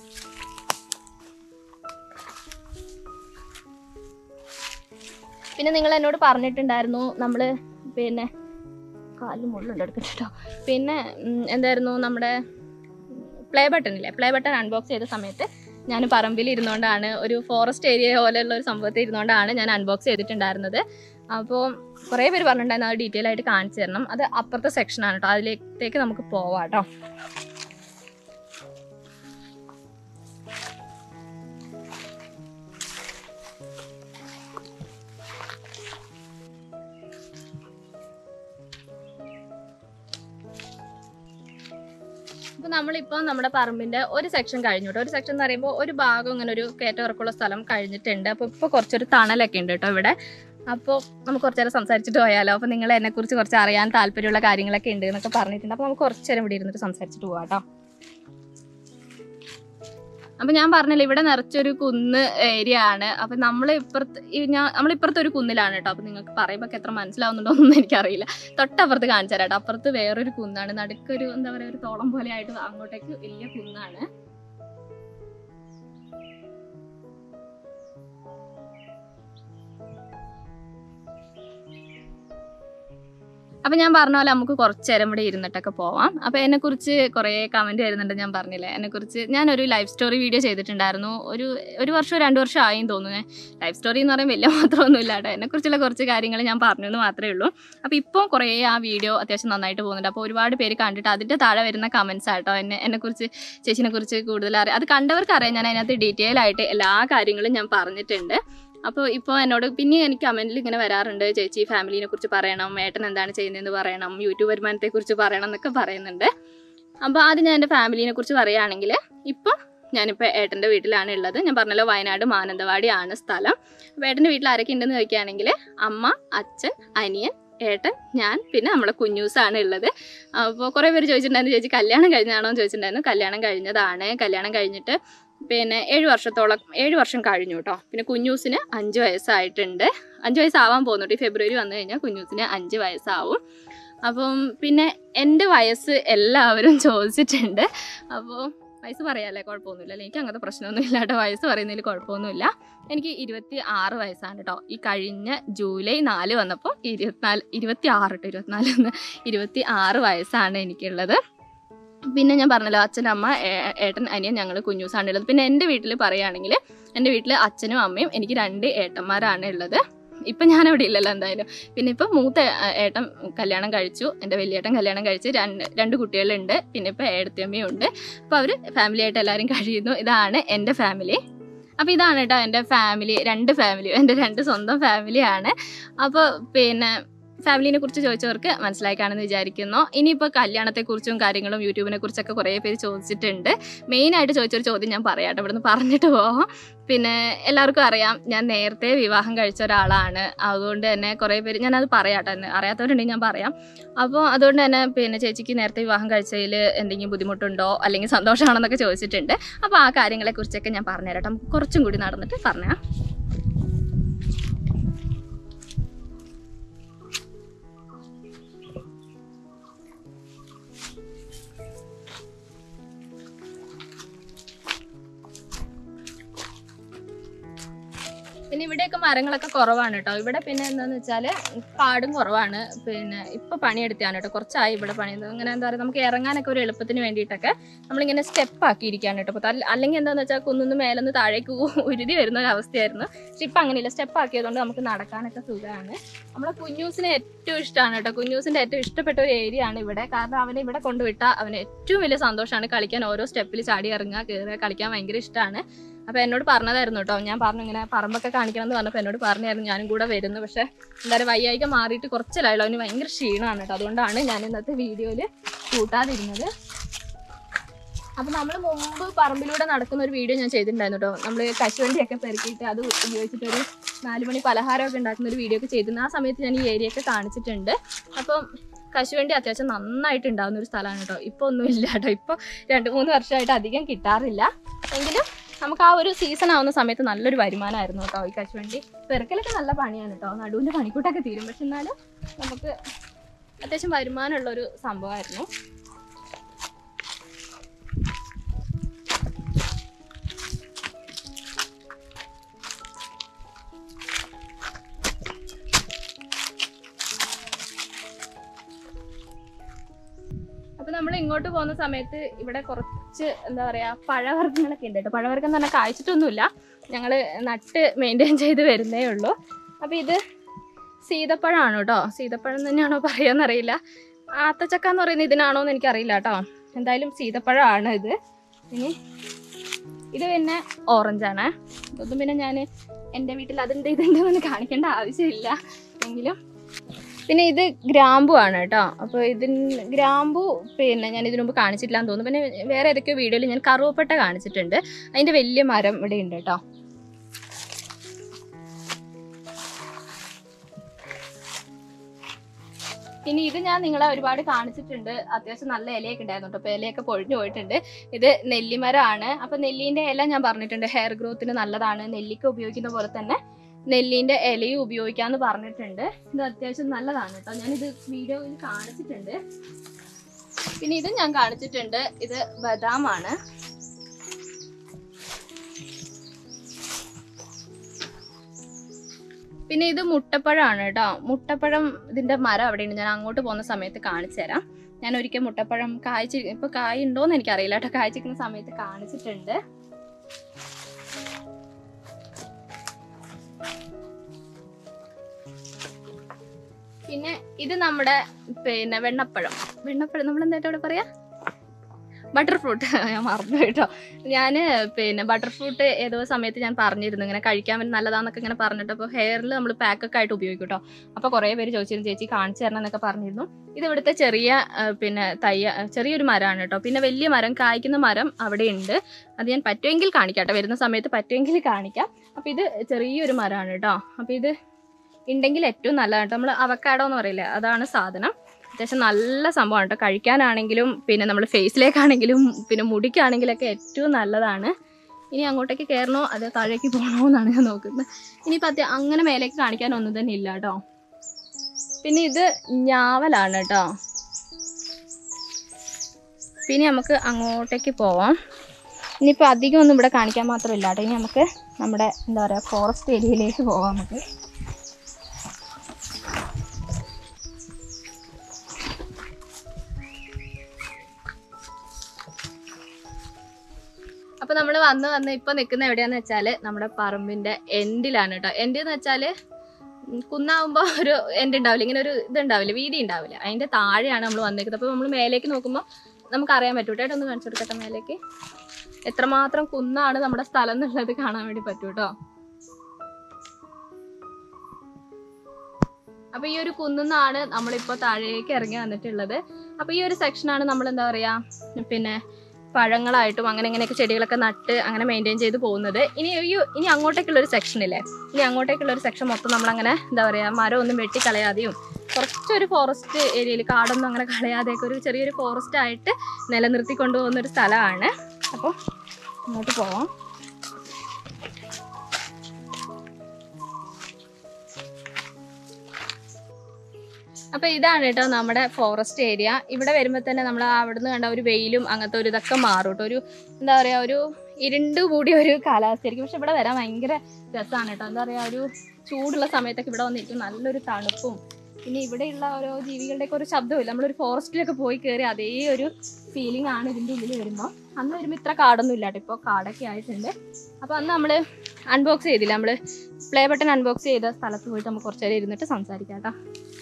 പിന്നെ നിങ്ങൾ എന്നോട് പറഞ്ഞിട്ടുണ്ടായിരുന്നു നമ്മൾ പിന്നെ കാലിൽ മുള്ളുണ്ട് എടുക്കട്ടെ കേട്ടോ പിന്നെ ഉം, എന്തായിരുന്നു നമ്മുടെ പ്ലേ ബട്ടൺ ഇല്ലേ പ്ലേ ബട്ടൺ അൺബോക്സ് ചെയ്ത സമയത്ത് ഞാൻ പറമ്പിൽ ഇരുന്നുകൊണ്ടാണ് ഒരു ഫോറസ്റ്റ് ഏരിയ പോലെയുള്ള ഒരു സംഭവത്തിൽ ഇരുന്നുകൊണ്ടാണ് ഞാൻ അൺബോക്സ് ചെയ്തിട്ടുണ്ടായിരുന്നത് അപ്പോൾ കുറേ പേര് പറഞ്ഞിട്ടുണ്ടായിരുന്നു അത് ഡീറ്റെയിൽ ആയിട്ട് കാണിച്ചു തരണം അത് അപ്പുറത്തെ സെക്ഷനാണ് കേട്ടോ അതിലേക്ക് നമുക്ക് പോവാം കേട്ടോ അപ്പോൾ നമ്മളിപ്പോൾ നമ്മുടെ പറമ്പിൻ്റെ ഒരു സെക്ഷൻ കഴിഞ്ഞു കേട്ടോ ഒരു സെക്ഷൻ എന്ന് പറയുമ്പോൾ ഒരു ഭാഗം ഇങ്ങനെ ഒരു കയറ്റം ഇറക്കമുള്ള സ്ഥലം കഴിഞ്ഞിട്ടുണ്ട് അപ്പോൾ ഇപ്പോൾ കുറച്ചൊരു തണലൊക്കെ ഉണ്ട് കേട്ടോ ഇവിടെ അപ്പോൾ നമുക്ക് കുറച്ച് നേരം സംസാരിച്ചിട്ട് പോയാലോ അപ്പോൾ നിങ്ങൾ എന്നെക്കുറിച്ച് കുറച്ച് അറിയാൻ താല്പര്യമുള്ള കാര്യങ്ങളൊക്കെ ഉണ്ട് എന്നൊക്കെ പറഞ്ഞിട്ടുണ്ട് അപ്പോൾ നമുക്ക് കുറച്ച് നേരം ഇവിടെ ഇരുന്നിട്ട് സംസാരിച്ചിട്ട് പോകാം കേട്ടോ അപ്പൊ ഞാൻ പറഞ്ഞില്ല ഇവിടെ നിറച്ചൊരു കുന്ന് ഏരിയ ആണ് അപ്പൊ നമ്മൾ ഇപ്പുറത്ത് ഈ ഞാൻ നമ്മളിപ്പുറത്ത് ഒരു കുന്നിലാണ് കേട്ടോ അപ്പൊ നിങ്ങൾക്ക് പറയുമ്പോൾ എത്ര മനസ്സിലാവുന്നുണ്ടോ എന്നൊന്നും എനിക്കറിയില്ല തൊട്ടപ്പുറത്ത് കാണിച്ചു തരാം കേട്ടോ അപ്പുറത്ത് വേറൊരു കുന്നാണ് നടുക്കൊരു എന്താ പറയാ ഒരു തോളം പോലെ ആയിട്ട് അങ്ങോട്ടേക്ക് വലിയ കുന്നാണ് അപ്പൊ ഞാൻ പറഞ്ഞ പോലെ നമുക്ക് കുറച്ച് നേരം ഇവിടെ ഇരുന്നിട്ടൊക്കെ പോവാം അപ്പൊ എന്നെ കുറിച്ച് കുറെ കമന്റ് വരുന്നുണ്ട് ഞാൻ പറഞ്ഞില്ലേ എന്നെ കുറിച്ച് ഞാൻ ഒരു ലൈഫ് സ്റ്റോറി വീഡിയോ ചെയ്തിട്ടുണ്ടായിരുന്നു ഒരു ഒരു വർഷം രണ്ടു വർഷം ആയി തോന്നുന്നു ലൈഫ് സ്റ്റോറി എന്ന് പറയുമ്പോൾ വലിയ മാത്രമൊന്നും ഇല്ല കേട്ടോ എന്നെ കുറിച്ചുള്ള കുറച്ച് കാര്യങ്ങൾ ഞാൻ പറഞ്ഞു എന്ന് മാത്രമേ ഉള്ളൂ അപ്പൊ ഇപ്പോൾ കുറേ ആ വീഡിയോ അത്യാവശ്യം നന്നായിട്ട് പോകുന്നുണ്ട് അപ്പോൾ ഒരുപാട് പേര് കണ്ടിട്ട് അതിന്റെ താഴെ വരുന്ന കമന്റ്സ് ആട്ടോ എന്നെ എന്നെ കുറിച്ച് ചേച്ചിനെ കുറിച്ച് കൂടുതൽ അറിയാം അത് കണ്ടവർക്ക് അറിയാം ഞാൻ അതിനകത്ത് ഡീറ്റെയിൽ ആയിട്ട് എല്ലാ കാര്യങ്ങളും ഞാൻ പറഞ്ഞിട്ടുണ്ട് അപ്പോൾ ഇപ്പോൾ എന്നോട് പിന്നെ എനിക്ക് കമൻറ്റിൽ ഇങ്ങനെ വരാറുണ്ട് ചേച്ചി ഫാമിലിനെ കുറിച്ച് പറയണം ഏട്ടൻ എന്താണ് ചെയ്യുന്നതെന്ന് പറയണം യൂട്യൂബ് വരുമാനത്തെ കുറിച്ച് പറയണം എന്നൊക്കെ പറയുന്നുണ്ട് അപ്പോൾ ആദ്യം ഞാൻ എൻ്റെ ഫാമിലിനെ കുറിച്ച് പറയുകയാണെങ്കിൽ ഇപ്പം ഞാനിപ്പോൾ ഏട്ടൻ്റെ വീട്ടിലാണ് ഉള്ളത് ഞാൻ പറഞ്ഞല്ലോ വയനാട് മാനന്തവാടിയാണ് സ്ഥലം അപ്പോൾ ഏട്ടൻ്റെ വീട്ടിൽ ആരൊക്കെ ഉണ്ടെന്ന് ചോദിക്കുകയാണെങ്കിൽ അമ്മ അച്ഛൻ അനിയൻ ഏട്ടൻ ഞാൻ പിന്നെ നമ്മളെ കുഞ്ഞൂസാണ് ഉള്ളത് അപ്പോൾ കുറേ പേര് ചോദിച്ചിട്ടുണ്ടായിരുന്നു ചേച്ചി കല്യാണം കഴിഞ്ഞാണോ എന്ന് ചോദിച്ചിട്ടുണ്ടായിരുന്നു കല്യാണം കഴിഞ്ഞതാണ് കല്യാണം കഴിഞ്ഞിട്ട് പിന്നെ ഏഴ് വർഷത്തോളം ഏഴ് വർഷം കഴിഞ്ഞു കേട്ടോ പിന്നെ കുഞ്ഞൂസിന് അഞ്ച് വയസ്സായിട്ടുണ്ട് അഞ്ച് വയസ്സാവാൻ പോകുന്നുണ്ട് ഈ ഫെബ്രുവരി വന്നു കഴിഞ്ഞാൽ കുഞ്ഞൂസിന് അഞ്ച് വയസ്സാവും അപ്പം പിന്നെ എൻ്റെ വയസ്സ് എല്ലാവരും ചോദിച്ചിട്ടുണ്ട് അപ്പോൾ വയസ്സ് പറയാല്ലേ കുഴപ്പമൊന്നുമില്ല എനിക്ക് അങ്ങനത്തെ പ്രശ്നമൊന്നും ഇല്ല കേട്ടോ വയസ്സ് പറയുന്നതിൽ കുഴപ്പമൊന്നുമില്ല എനിക്ക് ഇരുപത്തി ആറ് വയസ്സാണ് കേട്ടോ ഈ കഴിഞ്ഞ ജൂലൈ നാല് വന്നപ്പോൾ ഇരുപത്തിനാല് ഇരുപത്തി ആറ് കേട്ടോ ഇരുപത്തിനാല് ഇരുപത്തി ആറ് വയസ്സാണ് എനിക്കുള്ളത് പിന്നെ ഞാൻ പറഞ്ഞല്ലോ അച്ഛൻ അമ്മ ഏ- ഏട്ടൻ അനിയൻ ഞങ്ങൾ കുഞ്ഞൂസാണ് ഉള്ളത് പിന്നെ എൻ്റെ വീട്ടിൽ പറയുകയാണെങ്കിൽ എൻ്റെ വീട്ടിൽ അച്ഛനും അമ്മയും എനിക്ക് രണ്ട് ഏട്ടന്മാരാണ് ഉള്ളത് ഇപ്പം ഞാൻ അവിടെ ഇല്ലല്ലോ എന്തായാലും പിന്നെ ഇപ്പം മൂത്ത ഏ- ഏട്ടൻ കല്യാണം കഴിച്ചു എൻ്റെ വലിയേട്ടൻ കല്യാണം കഴിച്ച് രണ്ട് രണ്ട് കുട്ടികളുണ്ട് പിന്നെ ഇപ്പം ഏടത്തിയമ്മയും ഉണ്ട് അപ്പോൾ അവർ ഫാമിലി ആയിട്ട് എല്ലാവരും കഴിയുന്നു ഇതാണ് എൻ്റെ ഫാമിലി അപ്പോൾ ഇതാണ് കേട്ടോ എൻ്റെ ഫാമിലി രണ്ട് ഫാമിലി എൻ്റെ രണ്ട് സ്വന്തം ഫാമിലിയാണ് അപ്പോൾ പിന്നെ ഫാമിലിനെ കുറിച്ച് ചോദിച്ചവർക്ക് മനസ്സിലായി കാണുമെന്ന് വിചാരിക്കുന്നു ഇനിയിപ്പോൾ കല്യാണത്തെക്കുറിച്ചും കാര്യങ്ങളും യൂട്യൂബിനെ കുറിച്ചൊക്കെ കുറേ പേര് ചോദിച്ചിട്ടുണ്ട് മെയിനായിട്ട് ചോദിച്ചൊരു ചോദ്യം ഞാൻ പറയാട്ടോ ഇവിടുന്ന് പറഞ്ഞിട്ട് പോവാം പിന്നെ എല്ലാവർക്കും അറിയാം ഞാൻ നേരത്തെ വിവാഹം കഴിച്ച ഒരാളാണ് അതുകൊണ്ട് തന്നെ കുറേ പേര് ഞാനത് പറയാട്ടോ എന്നെ അറിയാത്തവരുണ്ടെങ്കിൽ ഞാൻ പറയാം അപ്പോൾ അതുകൊണ്ട് തന്നെ പിന്നെ ചേച്ചിക്ക് നേരത്തെ വിവാഹം കഴിച്ചതിൽ എന്തെങ്കിലും ബുദ്ധിമുട്ടുണ്ടോ അല്ലെങ്കിൽ സന്തോഷമാണെന്നൊക്കെ ചോദിച്ചിട്ടുണ്ട് അപ്പോൾ ആ കാര്യങ്ങളെക്കുറിച്ചൊക്കെ ഞാൻ പറഞ്ഞുതരാം കേട്ടോ നമുക്ക് കുറച്ചും കൂടി നടന്നിട്ട് പറഞ്ഞാൽ പിന്നെ ഇവിടെയൊക്കെ മരങ്ങളൊക്കെ കുറവാണ് കേട്ടോ ഇവിടെ പിന്നെ എന്താന്ന് വെച്ചാല് കാടും കുറവാണ് പിന്നെ ഇപ്പൊ പണിയെടുത്താണ് കേട്ടോ കുറച്ചായി ഇവിടെ പണിയുന്നത് ഇങ്ങനെ എന്താ പറയുക നമുക്ക് ഇറങ്ങാനൊക്കെ ഒരു എളുപ്പത്തിന് വേണ്ടിയിട്ടൊക്കെ നമ്മളിങ്ങനെ സ്റ്റെപ്പ് ആക്കിയിരിക്കുകയാണ് കേട്ടോ അപ്പോൾ അല്ലെങ്കിൽ എന്താന്ന് വെച്ചാൽ കുന്നിന്ന് മേലെന്ന് താഴേക്ക് ഉ- ഉരുതി വരുന്ന ഒരു അവസ്ഥയായിരുന്നു പക്ഷെ ഇപ്പം അങ്ങനെയില്ല സ്റ്റെപ്പ് ആക്കിയതുകൊണ്ട് നമുക്ക് നടക്കാനൊക്കെ സുഖമാണ് നമ്മളെ കുഞ്ഞൂസിനെ ഏറ്റവും ഇഷ്ടമാണ് കേട്ടോ കുഞ്ഞൂസിന്റെ ഏറ്റവും ഇഷ്ടപ്പെട്ട ഒരു ഏരിയ ആണ് ഇവിടെ കാരണം അവനെ ഇവിടെ കൊണ്ടുവിട്ടാൽ അവന് ഏറ്റവും വലിയ സന്തോഷമാണ് കളിക്കാൻ ഓരോ സ്റ്റെപ്പിൽ ചാടി ഇറങ്ങുക കയറുക കളിക്കാൻ ഭയങ്കര ഇഷ്ടമാണ് അപ്പൊ എന്നോട് പറഞ്ഞതായിരുന്നു കേട്ടോ ഞാൻ പറഞ്ഞു ഇങ്ങനെ പറമ്പൊക്കെ കാണിക്കണം എന്ന് പറഞ്ഞപ്പോൾ എന്നോട് പറഞ്ഞായിരുന്നു ഞാനും കൂടെ വരുന്നു പക്ഷെ എന്തായാലും വയ്യായിക മാറിയിട്ട് കുറച്ചിലായുള്ളൂ അവന് ഭയങ്കര ക്ഷീണമാണ് കേട്ടോ അതുകൊണ്ടാണ് ഞാൻ ഇന്നത്തെ വീഡിയോയിൽ കൂട്ടാതിരുന്നത് അപ്പൊ നമ്മൾ മുമ്പ് പറമ്പിലൂടെ നടക്കുന്ന ഒരു വീഡിയോ ഞാൻ ചെയ്തിട്ടുണ്ടായിരുന്നു കേട്ടോ നമ്മൾ കശുവണ്ടിയൊക്കെ പെരുക്കിയിട്ട് അത് ഉപയോഗിച്ചിട്ട് ഒരു നാല് മണി പലഹാരമൊക്കെ ഉണ്ടാക്കുന്ന ഒരു വീഡിയോ ഒക്കെ ചെയ്തിരുന്നു ആ സമയത്ത് ഞാൻ ഈ ഏരിയ ഒക്കെ കാണിച്ചിട്ടുണ്ട് അപ്പം കശുവണ്ടി അത്യാവശ്യം നന്നായിട്ട് ഉണ്ടാകുന്ന ഒരു സ്ഥലമാണ് കേട്ടോ ഇപ്പൊ ഒന്നും ഇല്ല കേട്ടോ ഇപ്പൊ രണ്ട് മൂന്ന് വർഷമായിട്ട് അധികം കിട്ടാറില്ല എങ്കിലും നമുക്ക് ആ ഒരു സീസൺ ആവുന്ന സമയത്ത് നല്ലൊരു വരുമാനമായിരുന്നു കേട്ടോ ഈ കശുവണ്ടി പെറുക്കലൊക്കെ നല്ല പണിയാണ് കേട്ടോ നടുവിന്റെ പണിക്കൂട്ടൊക്കെ തീരും പക്ഷെ എന്നാലും നമുക്ക് അത്യാവശ്യം വരുമാനമുള്ള ഒരു സംഭവമായിരുന്നു അപ്പൊ നമ്മൾ ഇങ്ങോട്ട് പോകുന്ന സമയത്ത് ഇവിടെ കുറച്ച് എന്താ പറയാ പഴവർഗ്ഗങ്ങളൊക്കെ ഉണ്ട് കേട്ടോ പഴവർഗ്ഗം തന്നെ കായ്ച്ചിട്ടൊന്നുമില്ല ഞങ്ങൾ നട്ട് മെയിൻറ്റെയിൻ ചെയ്ത് വരുന്നേ ഉള്ളൂ അപ്പൊ ഇത് സീതപ്പഴമാണ് കേട്ടോ സീതപ്പഴം തന്നെയാണോ പറയാന്നറിയില്ല ആത്തച്ചക്ക എന്ന് പറയുന്നത് ഇതിനാണോ എന്ന് എനിക്കറിയില്ല കേട്ടോ എന്തായാലും സീതപ്പഴമാണ് ഇത് ഇനി ഇത് പിന്നെ ഓറഞ്ചാണ് ഇതൊന്നും പിന്നെ ഞാൻ എൻ്റെ വീട്ടിൽ അതുണ്ട് ഇതുണ്ട് എന്ന് കാണിക്കേണ്ട ആവശ്യമില്ല എങ്കിലും പിന്നെ ഇത് ഗ്രാമ്പു ആണ് കേട്ടോ അപ്പോൾ ഇതിന് ഗ്രാമ്പു പിന്നെ ഞാൻ ഇതിനു മുമ്പ് കാണിച്ചിട്ടില്ല എന്ന് തോന്നുന്നു പിന്നെ വേറെ ഏതൊക്കെയോ വീഡിയോയിൽ ഞാൻ കറുവപ്പട്ട കാണിച്ചിട്ടുണ്ട് അതിൻ്റെ വലിയ മരം ഇവിടെ ഉണ്ട് കേട്ടോ ഇനി ഇത് ഞാൻ നിങ്ങളെ ഒരുപാട് കാണിച്ചിട്ടുണ്ട് അത്യാവശ്യം നല്ല ഇലയൊക്കെ ഉണ്ടായിരുന്നു കേട്ടോ അപ്പൊ ഇലയൊക്കെ പൊഴിഞ്ഞു പോയിട്ടുണ്ട് ഇത് നെല്ലിമരമാണ് അപ്പൊ നെല്ലിന്റെ ഇല ഞാൻ പറഞ്ഞിട്ടുണ്ട് ഹെയർ ഗ്രോത്തിന് നല്ലതാണ് നെല്ലിക്ക ഉപയോഗിക്കുന്ന പോലെ തന്നെ നെല്ലിന്റെ ഇലയും ഉപയോഗിക്കാന്ന് പറഞ്ഞിട്ടുണ്ട് ഇത് അത്യാവശ്യം നല്ലതാണ് കേട്ടോ ഞാനിത് വീഡിയോയിൽ കാണിച്ചിട്ടുണ്ട് പിന്നെ ഇത് ഞാൻ കാണിച്ചിട്ടുണ്ട് ഇത് ബദാമാണ് പിന്നെ ഇത് മുട്ടപ്പഴമാണ് കേട്ടോ മുട്ടപ്പഴം ഇതിന്റെ മരം അവിടെയുണ്ട് ഞാൻ അങ്ങോട്ട് പോകുന്ന സമയത്ത് കാണിച്ചു തരാം ഞാൻ ഒരിക്കൽ മുട്ടപ്പഴം കായ്ച്ച് ഇപ്പൊ കായ ഉണ്ടോന്ന് എനിക്കറിയില്ല കേട്ടോ കായ്ച്ചിരിക്കുന്ന സമയത്ത് കാണിച്ചിട്ടുണ്ട് പിന്നെ ഇത് നമ്മുടെ പിന്നെ വെണ്ണപ്പഴം വെണ്ണപ്പഴം നമ്മൾ എന്താ ഇവിടെ പറയാ ബട്ടർ ഫ്രൂട്ട് ഞാൻ മറന്നു കേട്ടോ ഞാൻ പിന്നെ ബട്ടർ ഫ്രൂട്ട് ഏതോ സമയത്ത് ഞാൻ പറഞ്ഞിരുന്നു ഇങ്ങനെ കഴിക്കാൻ വേണ്ടി നല്ലതാന്നൊക്കെ ഇങ്ങനെ പറഞ്ഞിട്ട് അപ്പോൾ ഹെയറിൽ നമ്മൾ പാക്കൊക്കെ ആയിട്ട് ഉപയോഗിക്കും കേട്ടോ അപ്പോൾ കുറേ പേര് ചോദിച്ചിരുന്നു ചേച്ചി കാണിച്ചു തരണം എന്നൊക്കെ പറഞ്ഞിരുന്നു ഇത് ഇവിടുത്തെ ചെറിയ ആ, പിന്നെ തയ്യ ചെറിയൊരു മരമാണ് കേട്ടോ പിന്നെ വലിയ മരം കായ്ക്കുന്ന മരം അവിടെ ഉണ്ട് അത് ഞാൻ പറ്റുമെങ്കിൽ കാണിക്കാം കേട്ടോ വരുന്ന സമയത്ത് പറ്റുമെങ്കിൽ കാണിക്കാം അപ്പോൾ ഇത് ചെറിയൊരു മരമാണ് കേട്ടോ അപ്പോൾ ഇത് ഉണ്ടെങ്കിൽ ഏറ്റവും നല്ലതാണ് കേട്ടോ നമ്മൾ അവക്കാടോ എന്ന് പറയില്ലേ അതാണ് സാധനം അത്യാവശ്യം നല്ല സംഭവമാണ് കേട്ടോ കഴിക്കാനാണെങ്കിലും പിന്നെ നമ്മൾ ഫേസിലേക്കാണെങ്കിലും പിന്നെ മുടിക്കാണെങ്കിലൊക്കെ ഏറ്റവും നല്ലതാണ് ഇനി അങ്ങോട്ടേക്ക് കയറണോ അതോ താഴേക്ക് പോകണോ എന്നാണ് ഞാൻ നോക്കുന്നത് ഇനിയിപ്പോൾ അത്യ അങ്ങനെ മേലേക്ക് കാണിക്കാനൊന്നും തന്നെ ഇല്ല കേട്ടോ പിന്നെ ഇത് ഞാവലാണ് കേട്ടോ പിന്നെ നമുക്ക് അങ്ങോട്ടേക്ക് പോവാം ഇനിയിപ്പോൾ അധികം ഒന്നും ഇവിടെ കാണിക്കാൻ മാത്രമില്ല കേട്ടോ ഇനി നമുക്ക് നമ്മുടെ എന്താ പറയുക ഫോറസ്റ്റ് ഏരിയയിലേക്ക് പോവാം നമുക്ക് അപ്പൊ നമ്മൾ വന്ന് വന്ന് ഇപ്പൊ നിൽക്കുന്ന എവിടെയാന്ന് വെച്ചാല് നമ്മുടെ പറമ്പിന്റെ എൻഡിലാണ് കേട്ടോ എൻഡ് എന്ന് വെച്ചാല് ഉം കുന്നാവുമ്പോ ഒരു എൻഡ് ഉണ്ടാവില്ല ഇങ്ങനെ ഒരു ഇത് ഉണ്ടാവില്ല വീതി ഉണ്ടാവില്ല അതിന്റെ താഴെയാണ് നമ്മൾ വന്നിരിക്കുന്നത് അപ്പൊ നമ്മൾ മേലേക്ക് നോക്കുമ്പോൾ നമുക്ക് അറിയാൻ പറ്റൂ കേട്ടോ ഒന്ന് കാണിച്ചു കൊടുക്കട്ടെ മേലേക്ക് എത്രമാത്രം കുന്നാണ് നമ്മുടെ സ്ഥലം എന്നുള്ളത് കാണാൻ വേണ്ടി പറ്റൂ കേട്ടോ അപ്പൊ ഈ ഒരു കുന്നിന്നാണ് നമ്മളിപ്പോ താഴേക്ക് ഇറങ്ങി വന്നിട്ടുള്ളത് അപ്പൊ ഈ ഒരു സെക്ഷനാണ് നമ്മൾ എന്താ പറയാ പിന്നെ പഴങ്ങളായിട്ടും അങ്ങനെ ഇങ്ങനെയൊക്കെ ചെടികളൊക്കെ നട്ട് അങ്ങനെ മെയിൻറ്റെയിൻ ചെയ്ത് പോകുന്നത് ഇനി ഈ ഇനി അങ്ങോട്ടേക്കുള്ള ഒരു സെക്ഷൻ ഇല്ലേ ഇനി അങ്ങോട്ടേക്കുള്ള ഒരു സെക്ഷൻ മൊത്തം നമ്മളങ്ങനെ എന്താ പറയുക മരം ഒന്നും വെട്ടി കളയാതെയും കുറച്ചൊരു ഫോറസ്റ്റ് ഏരിയയിൽ കാടൊന്നും അങ്ങനെ കളയാതെയൊക്കെ ഒരു ചെറിയൊരു ഫോറസ്റ്റ് ആയിട്ട് നിലനിർത്തി കൊണ്ടുപോകുന്ന ഒരു സ്ഥലമാണ് അപ്പോൾ അങ്ങോട്ട് പോവാം അപ്പൊ ഇതാണ് കേട്ടോ നമ്മുടെ ഫോറസ്റ്റ് ഏരിയ ഇവിടെ വരുമ്പോൾ തന്നെ നമ്മൾ അവിടുന്ന് കണ്ട ഒരു വെയിലും അങ്ങനത്തെ ഒരു ഇതൊക്കെ മാറും കേട്ടോ ഒരു എന്താ പറയാ ഒരു ഇരുണ്ട് കൂടിയ ഒരു കാലാവസ്ഥയായിരിക്കും പക്ഷെ ഇവിടെ വരാൻ ഭയങ്കര രസമാണ് കേട്ടോ എന്താ പറയാ ഒരു ചൂടുള്ള സമയത്തൊക്കെ ഇവിടെ വന്നിരിക്കും നല്ലൊരു തണുപ്പും പിന്നെ ഇവിടെയുള്ള ഓരോ ജീവികളുടെയൊക്കെ ഒരു ശബ്ദമില്ല നമ്മളൊരു ഫോറസ്റ്റിലൊക്കെ പോയി കയറി അതേ ഒരു ഫീലിംഗ് ആണ് ഇതിൻ്റെ ഉള്ളിൽ വരുമ്പോൾ അന്ന് വരുമ്പോൾ ഇത്ര കാടൊന്നും ഇല്ല കേട്ടോ ഇപ്പോൾ കാടൊക്കെ ആയിട്ടുണ്ട് അപ്പോൾ അന്ന് നമ്മൾ അൺബോക്സ് ചെയ്തില്ല നമ്മൾ പ്ലേ ബട്ടൺ അൺബോക്സ് ചെയ്ത സ്ഥലത്ത് പോയിട്ട് നമുക്ക് കുറച്ച് നേരം ഇരുന്നിട്ട് സംസാരിക്കാം കേട്ടോ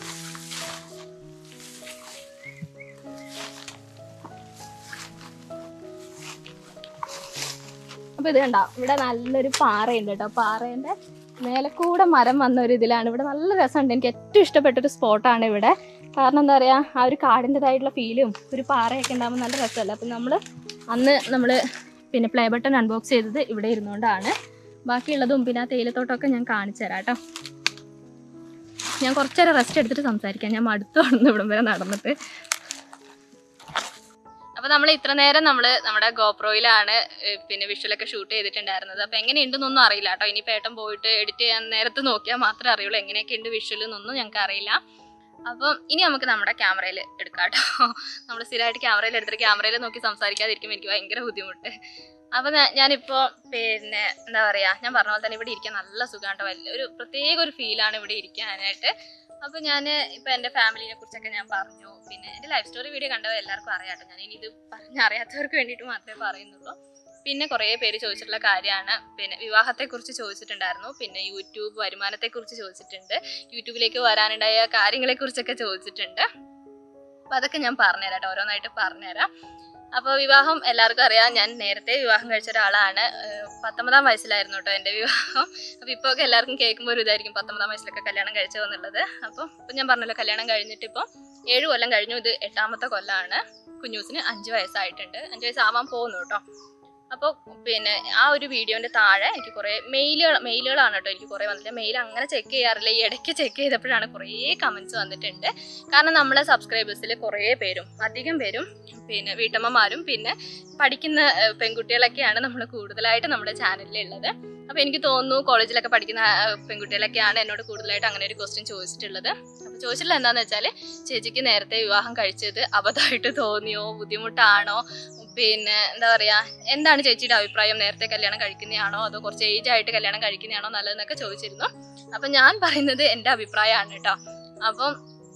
അപ്പൊ ഇത് കണ്ടോ ഇവിടെ നല്ലൊരു പാറയുണ്ട് കേട്ടോ പാറേന്റെ മേലക്കൂടെ മരം വന്ന ഒരു ഇതിലാണ് ഇവിടെ നല്ല രസമുണ്ട് എനിക്ക് ഏറ്റവും ഇഷ്ടപ്പെട്ട ഒരു സ്പോട്ടാണ് ഇവിടെ കാരണം എന്താ പറയാ ആ ഒരു കാടിൻ്റെതായിട്ടുള്ള ഫീലും ഒരു പാറയൊക്കെ ഉണ്ടാകുമ്പോൾ നല്ല രസമല്ല അപ്പം നമ്മൾ അന്ന് നമ്മൾ പിന്നെ പ്ലേ ബട്ടൺ അൺബോക്സ് ചെയ്തത് ഇവിടെ ഇരുന്നുകൊണ്ടാണ് ബാക്കിയുള്ളതും പിന്നെ ആ തേയിലത്തോട്ടമൊക്കെ ഞാൻ കാണിച്ചു തരാം കേട്ടോ ഞാൻ കുറച്ചേരം റെസ്റ്റ് എടുത്തിട്ട് സംസാരിക്കാം ഞാൻ മടുത്തു വന്നു ഇവിടം വരെ നടന്നിട്ട് അപ്പൊ നമ്മൾ ഇത്ര നേരം നമ്മൾ നമ്മുടെ ഗോപ്രോയിലാണ് ഏഹ് പിന്നെ വിഷ്വലൊക്കെ ഷൂട്ട് ചെയ്തിട്ടുണ്ടായിരുന്നത് അപ്പൊ എങ്ങനെയുണ്ടെന്നൊന്നും അറിയില്ല കേട്ടോ ഇനി പേട്ടൻ പോയിട്ട് എഡിറ്റ് ചെയ്യാൻ നേരത്ത് നോക്കിയാൽ മാത്രമേ അറിയുള്ളൂ എങ്ങനെയൊക്കെ ഉണ്ട് വിഷ്വൽ എന്നൊന്നും ഞങ്ങൾക്ക് അറിയില്ല അപ്പം ഇനി നമുക്ക് നമ്മുടെ ക്യാമറയിൽ എടുക്കാം കേട്ടോ നമ്മൾ സ്ഥിരമായിട്ട് ക്യാമറയിൽ എടുത്തിട്ട് ക്യാമറയിൽ നോക്കി സംസാരിക്കാതിരിക്കുമ്പോൾ എനിക്ക് ഭയങ്കര ബുദ്ധിമുട്ട് അപ്പൊ ഞാ- ഞാനിപ്പോ പിന്നെ എന്താ പറയാ ഞാൻ പറഞ്ഞ പോലെ തന്നെ ഇവിടെ ഇരിക്കാൻ നല്ല സുഖാണ്ടോ വലിയ ഒരു പ്രത്യേക ഒരു ഫീലാണ് ഇവിടെ ഇരിക്കാനായിട്ട് അപ്പൊ ഞാൻ ഇപ്പൊ എന്റെ ഫാമിലിനെ കുറിച്ചൊക്കെ ഞാൻ പറഞ്ഞു പിന്നെ എന്റെ ലൈഫ് സ്റ്റോറി വീഡിയോ കണ്ടവർ എല്ലാവർക്കും അറിയാട്ടോ ഞാൻ ഇനി ഇത് പറഞ്ഞറിയാത്തവർക്ക് വേണ്ടിയിട്ട് മാത്രമേ പറയുന്നുള്ളൂ പിന്നെ കുറേ പേര് ചോദിച്ചിട്ടുള്ള കാര്യമാണ് പിന്നെ വിവാഹത്തെക്കുറിച്ച് ചോദിച്ചിട്ടുണ്ടായിരുന്നു പിന്നെ യൂട്യൂബ് വരുമാനത്തെക്കുറിച്ച് ചോദിച്ചിട്ടുണ്ട് യൂട്യൂബിലേക്ക് വരാനുണ്ടായ കാര്യങ്ങളെക്കുറിച്ചൊക്കെ ചോദിച്ചിട്ടുണ്ട് അപ്പൊ അതൊക്കെ ഞാൻ പറഞ്ഞുതരാം കേട്ടോ ഓരോന്നായിട്ട് പറഞ്ഞുതരാം അപ്പോൾ വിവാഹം എല്ലാവർക്കും അറിയാം ഞാൻ നേരത്തെ വിവാഹം കഴിച്ച ഒരാളാണ് ഏഹ് പത്തൊമ്പതാം വയസ്സിലായിരുന്നു കേട്ടോ എൻ്റെ വിവാഹം അപ്പോൾ ഇപ്പോൾ ഒക്കെ എല്ലാവർക്കും കേൾക്കുമ്പോൾ ഒരു ഇതായിരിക്കും പത്തൊമ്പതാം വയസ്സിലൊക്കെ കല്യാണം കഴിച്ചോ എന്നുള്ളത് അപ്പോൾ ഇപ്പം ഞാൻ പറഞ്ഞല്ലോ കല്യാണം കഴിഞ്ഞിട്ട് ഇപ്പോൾ ഏഴ് കൊല്ലം കഴിഞ്ഞു ഇത് എട്ടാമത്തെ കൊല്ലമാണ് കുഞ്ഞൂസിന് അഞ്ച് വയസ്സായിട്ടുണ്ട് അഞ്ച് വയസ്സാവാൻ പോകുന്നു കേട്ടോ അപ്പോൾ പിന്നെ ആ ഒരു വീഡിയോന്റെ താഴെ എനിക്ക് കുറേ മെയിലുകൾ മെയിലുകളാണ് കേട്ടോ എനിക്ക് കുറേ വന്നില്ല മെയിൽ അങ്ങനെ ചെക്ക് ചെയ്യാറില്ല ഈ ഇടയ്ക്ക് ചെക്ക് ചെയ്തപ്പോഴാണ് കുറേ കമൻസ് വന്നിട്ടുണ്ട് കാരണം നമ്മളെ സബ്സ്ക്രൈബേഴ്സിൽ കുറേ പേരും അധികം പേരും പിന്നെ വീട്ടമ്മമാരും പിന്നെ പഠിക്കുന്ന ഏഹ്, പെൺകുട്ടികളൊക്കെയാണ് നമ്മൾ കൂടുതലായിട്ട് നമ്മുടെ ചാനലിൽ ഉള്ളത് അപ്പോൾ എനിക്ക് തോന്നുന്നു കോളേജിലൊക്കെ പഠിക്കുന്ന ഏഹ്, പെൺകുട്ടികളൊക്കെയാണ് എന്നോട് കൂടുതലായിട്ട് അങ്ങനെ ഒരു ക്വസ്റ്റ്യൻ ചോദിച്ചിട്ടുള്ളത് അപ്പോൾ ചോദിച്ചിട്ടുള്ളത് എന്താണെന്ന് വെച്ചാൽ ചേച്ചിക്ക് നേരത്തെ വിവാഹം കഴിച്ചത് അബദ്ധമായിട്ട് തോന്നിയോ ബുദ്ധിമുട്ടാണോ പിന്നെ എന്താ പറയാ എന്താണ് ചേച്ചിയുടെ അഭിപ്രായം നേരത്തെ കല്യാണം കഴിക്കുന്നതാണോ അതോ കുറച്ച് ഏജ് ആയിട്ട് കല്യാണം കഴിക്കുന്നതാണോ നല്ലതെന്നൊക്കെ ചോദിച്ചിരുന്നു അപ്പം ഞാൻ പറയുന്നത് എൻ്റെ അഭിപ്രായമാണ് കേട്ടോ അപ്പം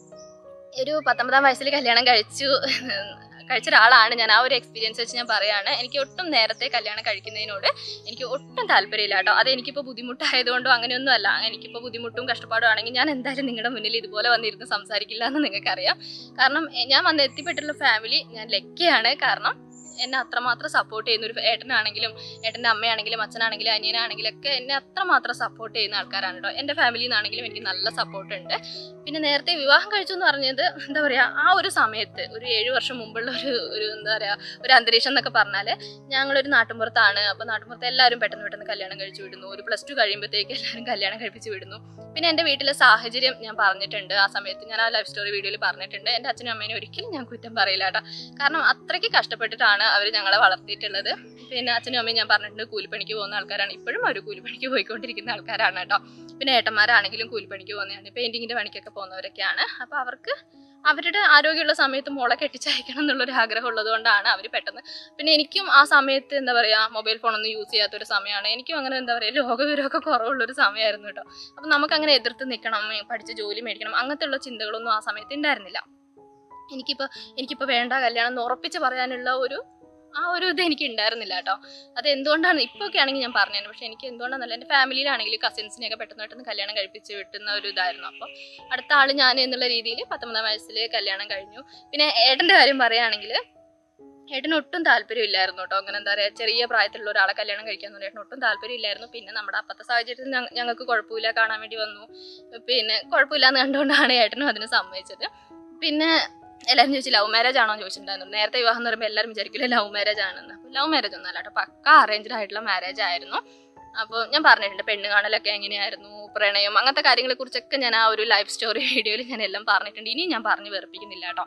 ഒരു പത്തൊമ്പതാം വയസ്സിൽ കല്യാണം കഴിച്ചു കഴിച്ച ഒരാളാണ് ഞാൻ ആ ഒരു എക്സ്പീരിയൻസ് വെച്ച് ഞാൻ പറയാണ് എനിക്ക് ഒട്ടും നേരത്തെ കല്യാണം കഴിക്കുന്നതിനോട് എനിക്ക് ഒട്ടും താല്പര്യമില്ല കേട്ടോ അത് എനിക്കിപ്പോൾ ബുദ്ധിമുട്ടായതുകൊണ്ടോ അങ്ങനെയൊന്നും അല്ല എനിക്കിപ്പോൾ ബുദ്ധിമുട്ടും കഷ്ടപ്പാടും ആണെങ്കിൽ ഞാൻ എന്തായാലും നിങ്ങളുടെ മുന്നിൽ ഇതുപോലെ വന്നിരുന്ന് സംസാരിക്കില്ല എന്ന് നിങ്ങൾക്കറിയാം കാരണം എ, ഞാൻ വന്ന് എത്തിപ്പെട്ടുള്ള ഫാമിലി ഞാൻ ലക്കിയാണ് കാരണം എന്നെ അത്രമാത്രം സപ്പോർട്ട് ചെയ്യുന്ന ഒരു ഏട്ടനാണെങ്കിലും ഏട്ടൻ്റെ അമ്മയാണെങ്കിലും അച്ഛനാണെങ്കിലും അനിയനാണെങ്കിലും ഒക്കെ എന്നെ അത്രമാത്രം സപ്പോർട്ട് ചെയ്യുന്ന ആൾക്കാരാണ് കേട്ടോ എൻ്റെ ഫാമിലിയിൽ നിന്നാണെങ്കിലും എനിക്ക് നല്ല സപ്പോർട്ട് ഉണ്ട് പിന്നെ നേരത്തെ വിവാഹം കഴിച്ചു എന്ന് പറഞ്ഞത് എന്താ പറയുക ആ ഒരു സമയത്ത് ഒരു ഏഴ് വർഷം മുമ്പുള്ള ഒരു ഒരു എന്താ പറയുക ഒരു അന്തരീക്ഷം എന്നൊക്കെ പറഞ്ഞാൽ ഞങ്ങളൊരു നാട്ടുമ്പുറത്താണ് അപ്പോൾ നാട്ടുമ്പുറത്ത് എല്ലാവരും പെട്ടെന്ന് പെട്ടെന്ന് കല്യാണം കഴിച്ചു വിടുന്നു ഒരു പ്ലസ് ടു കഴിയുമ്പോഴത്തേക്ക് എല്ലാവരും കല്യാണം കഴിപ്പിച്ച് വിടുന്നു പിന്നെ എൻ്റെ വീട്ടിലെ സാഹചര്യം ഞാൻ പറഞ്ഞിട്ടുണ്ട് ആ സമയത്ത് ഞാൻ ആ ലൈഫ് സ്റ്റോറി വീഡിയോയിൽ പറഞ്ഞിട്ടുണ്ട് എൻ്റെ അച്ഛനും അമ്മേനെ ഒരിക്കലും ഞാൻ കുറ്റം പറയില്ല കേട്ടോ കാരണം അത്രയ്ക്ക് കഷ്ടപ്പെട്ടിട്ടാണ് അവർ ഞങ്ങളെ വളർത്തിയിട്ടുള്ളത് പിന്നെ അച്ഛനും അമ്മയും ഞാൻ പറഞ്ഞിട്ടുണ്ട് കൂലിപ്പണിക്ക് പോകുന്ന ആൾക്കാരാണ് ഇപ്പോഴും അവർ കൂലിപ്പണിക്ക് പോയിക്കൊണ്ടിരിക്കുന്ന ആൾക്കാരാണ് കേട്ടോ പിന്നെ ഏട്ടന്മാരാണെങ്കിലും കൂലിപ്പണിക്ക് പോകുന്നതാണ് പെയിന്റിങ്ങിന്റെ പണിക്കൊക്കെ പോകുന്നവരൊക്കെയാണ് അപ്പോൾ അവർക്ക് അവരുടെ ആരോഗ്യമുള്ള സമയത്ത് മോളെ കെട്ടിച്ചയക്കണം എന്നുള്ളൊരു ആഗ്രഹം ഉള്ളതുകൊണ്ടാണ് അവർ പെട്ടെന്ന് പിന്നെ എനിക്കും ആ സമയത്ത് എന്താ പറയുക മൊബൈൽ ഫോണൊന്നും യൂസ് ചെയ്യാത്തൊരു സമയമാണ് എനിക്കും അങ്ങനെ എന്താ പറയുക ലോകവിവരമൊക്കെ കുറവുള്ളൊരു സമയമായിരുന്നു കേട്ടോ അപ്പം നമുക്ക് അങ്ങനെ എതിർത്ത് നിൽക്കണം പഠിച്ച് ജോലി മേടിക്കണം അങ്ങനത്തെ ഉള്ള ചിന്തകളൊന്നും ആ സമയത്ത് ഉണ്ടായിരുന്നില്ല എനിക്കിപ്പോൾ എനിക്കിപ്പോൾ വേണ്ട കല്യാണം എന്ന് ഉറപ്പിച്ച് പറയാനുള്ള ഒരു ആ ഒരു ഇത് എനിക്ക് ഉണ്ടായിരുന്നില്ല കേട്ടോ അത് എന്തുകൊണ്ടാണ് ഇപ്പോൾ ഒക്കെ ആണെങ്കിൽ ഞാൻ പറഞ്ഞത് പക്ഷേ എനിക്ക് എന്തുകൊണ്ടാണെന്നല്ല എൻ്റെ ഫാമിലിയിലാണെങ്കിൽ കസിൻസിനെയൊക്കെ പെട്ടെന്ന് പെട്ടെന്ന് കല്യാണം കഴിപ്പിച്ച് വിട്ടുന്ന ഒരു ഇതായിരുന്നു അപ്പോൾ അടുത്ത ആൾ ഞാൻ എന്നുള്ള രീതിയിൽ പത്തൊമ്പതാം വയസ്സിൽ കല്യാണം കഴിഞ്ഞു പിന്നെ ഏട്ടൻ്റെ കാര്യം പറയുകയാണെങ്കിൽ ഏട്ടന് ഒട്ടും താല്പര്യമില്ലായിരുന്നു കേട്ടോ അങ്ങനെ എന്താ പറയുക ചെറിയ പ്രായത്തിലുള്ള ഒരാളെ കല്യാണം കഴിക്കാൻ ഏട്ടന് ഒട്ടും താല്പര്യമില്ലായിരുന്നു പിന്നെ നമ്മുടെ അപ്പത്തെ സാഹചര്യത്തിൽ ഞങ്ങ- ഞങ്ങൾക്ക് കുഴപ്പമില്ല കാണാൻ വേണ്ടി വന്നു പിന്നെ കുഴപ്പമില്ല എന്ന് കണ്ടുകൊണ്ടാണ് ഏട്ടനും അതിന് സമ്മതിച്ചത് പിന്നെ എല്ലാവരും ചോദിച്ചു ലവ് മാരേജ് ആണോ എന്ന് ചോദിച്ചിട്ടുണ്ടായിരുന്നു നേരത്തെ വിവാഹം എന്ന് പറയുമ്പോൾ എല്ലാവരും വിചാരിക്കില്ല ലവ് മാരേജ് ആണെന്ന് അപ്പോൾ ലവ് മാരേജ് ഒന്നും അല്ല കേട്ടോ പക്ക അറേഞ്ച്ഡ് ആയിട്ടുള്ള മാരേജ് ആയിരുന്നു അപ്പോൾ ഞാൻ പറഞ്ഞിട്ടുണ്ട് പെണ്ണ് കാണലൊക്കെ എങ്ങനെയായിരുന്നു പ്രണയം അങ്ങനത്തെ കാര്യങ്ങളെ കുറിച്ചൊക്കെ ഞാൻ ആ ഒരു ലൈഫ് സ്റ്റോറി വീഡിയോയിൽ ഞാൻ എല്ലാം പറഞ്ഞിട്ടുണ്ട് ഇനിയും ഞാൻ പറഞ്ഞു വെറുപ്പിക്കുന്നില്ല കേട്ടോ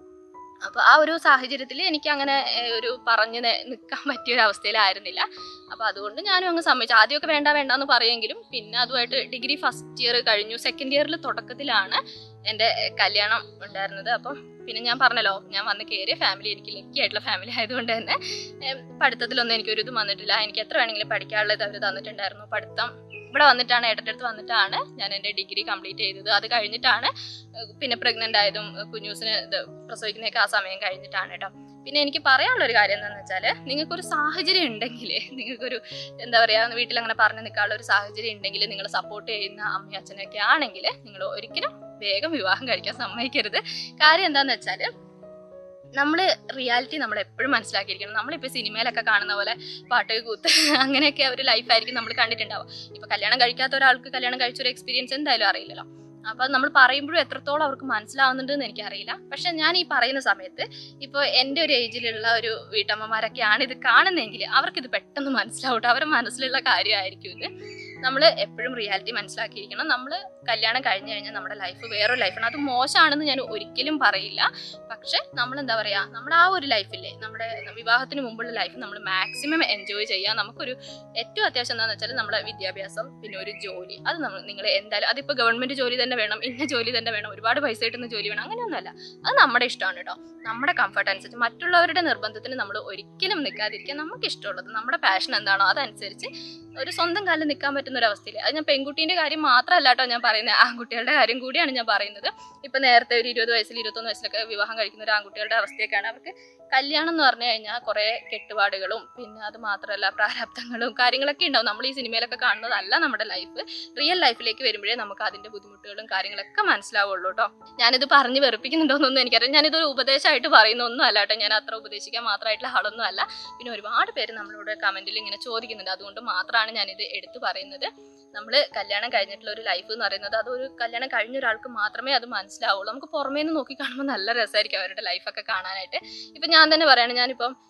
അപ്പോൾ ആ ഒരു സാഹചര്യത്തിൽ എനിക്ക് അങ്ങനെ ഏഹ്, ഒരു പറഞ്ഞ് നെ- നിൽക്കാൻ പറ്റിയ ഒരു അവസ്ഥയിലായിരുന്നില്ല അപ്പോൾ അതുകൊണ്ട് ഞാനും അങ്ങ് സമ്മതിച്ചു ആദ്യമൊക്കെ വേണ്ട വേണ്ട എന്ന് പറയുമെങ്കിലും പിന്നെ അതുമായിട്ട് ഡിഗ്രി ഫസ്റ്റ് ഇയർ കഴിഞ്ഞു സെക്കൻഡ് ഇയറിൽ തുടക്കത്തിലാണ് എൻ്റെ കല്യാണം ഉണ്ടായിരുന്നത് അപ്പം പിന്നെ ഞാൻ പറഞ്ഞല്ലോ ഞാൻ വന്ന് കയറിയ ഫാമിലി എനിക്ക് ലക്കി ആയിട്ടുള്ള ഫാമിലി ആയതുകൊണ്ട് തന്നെ ഏം, പഠിത്തത്തിലൊന്നും എനിക്കൊരു ഇത് വന്നിട്ടില്ല എനിക്ക് എത്ര വേണമെങ്കിലും പഠിക്കാനുള്ളത് അവർ തന്നിട്ടുണ്ടായിരുന്നു പഠിത്തം ഇവിടെ വന്നിട്ടാണ് ഏട്ടൻ്റെ അടുത്ത് വന്നിട്ടാണ് ഞാൻ എൻ്റെ ഡിഗ്രി കംപ്ലീറ്റ് ചെയ്തത് അത് കഴിഞ്ഞിട്ടാണ് ഏഹ്, പിന്നെ പ്രഗ്നൻ്റ് ആയതും ഏഹ്, കുഞ്ഞൂസിന് ഇത് പ്രസവിക്കുന്നതൊക്കെ ആ സമയം കഴിഞ്ഞിട്ടാണ് കേട്ടോ പിന്നെ എനിക്ക് പറയാനുള്ള ഒരു കാര്യം എന്താണെന്ന് വെച്ചാൽ നിങ്ങൾക്കൊരു സാഹചര്യം ഉണ്ടെങ്കിൽ നിങ്ങൾക്കൊരു എന്താ പറയുക വീട്ടിൽ അങ്ങനെ പറഞ്ഞു നിൽക്കാനുള്ള ഒരു സാഹചര്യം ഉണ്ടെങ്കിൽ നിങ്ങൾ സപ്പോർട്ട് ചെയ്യുന്ന അമ്മയും അച്ഛനൊക്കെ ആണെങ്കിൽ നിങ്ങൾ ഒരിക്കലും വേഗം വിവാഹം കഴിക്കാൻ സമ്മതിക്കരുത് കാര്യം എന്താണെന്ന് വെച്ചാൽ നമ്മൾ റിയാലിറ്റി നമ്മൾ എപ്പോഴും മനസ്സിലാക്കിയിരിക്കണം നമ്മളിപ്പോൾ സിനിമയിലൊക്കെ കാണുന്ന പോലെ പാട്ട് കൂത്ത് അങ്ങനെയൊക്കെ ഒരു ലൈഫായിരിക്കും നമ്മൾ കണ്ടിട്ടുണ്ടാവുക ഇപ്പോൾ കല്യാണം കഴിക്കാത്ത ഒരാൾക്ക് കല്യാണം കഴിച്ചൊരു എക്സ്പീരിയൻസ് എന്തായാലും അറിയില്ലല്ലോ അപ്പോൾ നമ്മൾ പറയുമ്പോഴും എത്രത്തോളം അവർക്ക് മനസ്സിലാവുന്നുണ്ടെന്ന് എനിക്കറിയില്ല പക്ഷെ ഞാൻ ഈ പറയുന്ന സമയത്ത് ഇപ്പോൾ എൻ്റെ ഒരു ഏജിലുള്ള ഒരു വീട്ടമ്മമാരൊക്കെയാണ് ഇത് കാണുന്നതെങ്കിൽ അവർക്കിത് പെട്ടെന്ന് മനസ്സിലാവട്ടെ അവരുടെ മനസ്സിലുള്ള കാര്യമായിരിക്കും ഇത് നമ്മൾ എപ്പോഴും റിയാലിറ്റി മനസ്സിലാക്കിയിരിക്കണം നമ്മൾ കല്യാണം കഴിഞ്ഞു കഴിഞ്ഞാൽ നമ്മുടെ ലൈഫ് വേറൊരു ലൈഫാണ് അത് മോശമാണെന്ന് ഞാൻ ഒരിക്കലും പറയില്ല പക്ഷെ നമ്മൾ എന്താ പറയുക നമ്മുടെ ആ ഒരു ലൈഫില്ലേ നമ്മുടെ വിവാഹത്തിന് മുമ്പുള്ള ലൈഫ് നമ്മൾ മാക്സിമം എൻജോയ് ചെയ്യുക നമുക്കൊരു ഏറ്റവും അത്യാവശ്യം എന്താണെന്ന് വെച്ചാൽ നമ്മുടെ വിദ്യാഭ്യാസം പിന്നെ ഒരു ജോലി അത് നമ്മൾ നിങ്ങൾ എന്തായാലും അതിപ്പോൾ ഗവൺമെന്റ് ജോലി തന്നെ വേണം ഇന്ന ജോലി തന്നെ വേണം ഒരുപാട് പൈസ കിട്ടുന്ന ജോലി വേണം അങ്ങനെയൊന്നുമല്ല അത് നമ്മുടെ ഇഷ്ടമാണ് കേട്ടോ നമ്മുടെ കംഫർട്ട് അനുസരിച്ച് മറ്റുള്ളവരുടെ നിർബന്ധത്തിന് നമ്മൾ ഒരിക്കലും നിൽക്കാതിരിക്കുക നമുക്ക് ഇഷ്ടമുള്ളത് നമ്മുടെ പാഷൻ എന്താണോ അതനുസരിച്ച് ഒരു സ്വന്തം കാലിൽ നിൽക്കാൻ പറ്റുന്ന ഒരു അവസ്ഥയിൽ അത് ഞാൻ പെൺകുട്ടീൻ്റെ കാര്യം മാത്രമല്ല കേട്ടോ ഞാൻ പറയുന്നത് ആൺകുട്ടികളുടെ കാര്യം കൂടിയാണ് ഞാൻ പറയുന്നത് ഇപ്പം നേരത്തെ ഒരു ഇരുപത് വയസ്സിൽ ഇരുപത്തൊന്ന് വയസ്സിലൊക്കെ വിവാഹം കഴിക്കുന്ന ഒരു ആൺകുട്ടികളുടെ അവസ്ഥയൊക്കെയാണ് അവർക്ക് കല്യാണം എന്ന് പറഞ്ഞു കഴിഞ്ഞാൽ കുറേ കെട്ടുപാടുകളും പിന്നെ അത് മാത്രമല്ല പ്രാരാബ്ദങ്ങളും കാര്യങ്ങളൊക്കെ ഉണ്ടാവും നമ്മൾ ഈ സിനിമയിലൊക്കെ കാണുന്നതല്ല നമ്മുടെ ലൈഫ് റിയൽ ലൈഫിലേക്ക് വരുമ്പോഴേ നമുക്ക് അതിൻ്റെ ബുദ്ധിമുട്ടുകളും കാര്യങ്ങളൊക്കെ മനസ്സിലാവുള്ളൂ കേട്ടോ ഞാനിത് പറഞ്ഞ് വെറുപ്പിക്കുന്നുണ്ടോയെന്നൊന്നും എനിക്കറിയാം ഞാനിതൊരു ഉപദേശമായിട്ട് പറയുന്ന ഒന്നും അല്ല കേട്ടോ ഞാൻ അത്ര ഉപദേശിക്കാൻ മാത്രമായിട്ടുള്ള ആളൊന്നും അല്ല പിന്നെ ഒരുപാട് പേര് നമ്മളോട് കമൻറ്റിൽ ഇങ്ങനെ ചോദിക്കുന്നുണ്ട് അതുകൊണ്ട് മാത്രമാണ് ഞാനിത് എടുത്തു പറയുന്നത് നമ്മൾ കല്യാണം കഴിഞ്ഞിട്ടുള്ള ഒരു ലൈഫ് എന്ന് പറയുന്നത് അതൊരു കല്യാണം കഴിഞ്ഞ ഒരാൾക്ക് മാത്രമേ അത് മനസ്സിലാവുള്ളൂ നമുക്ക് പുറമേ നിന്ന് നോക്കി കാണുമ്പോൾ നല്ല രസമായിരിക്കും അവരുടെ ലൈഫൊക്കെ കാണാനായിട്ട് ഇപ്പം ഞാൻ തന്നെ പറയുകയാണ് ഞാനിപ്പം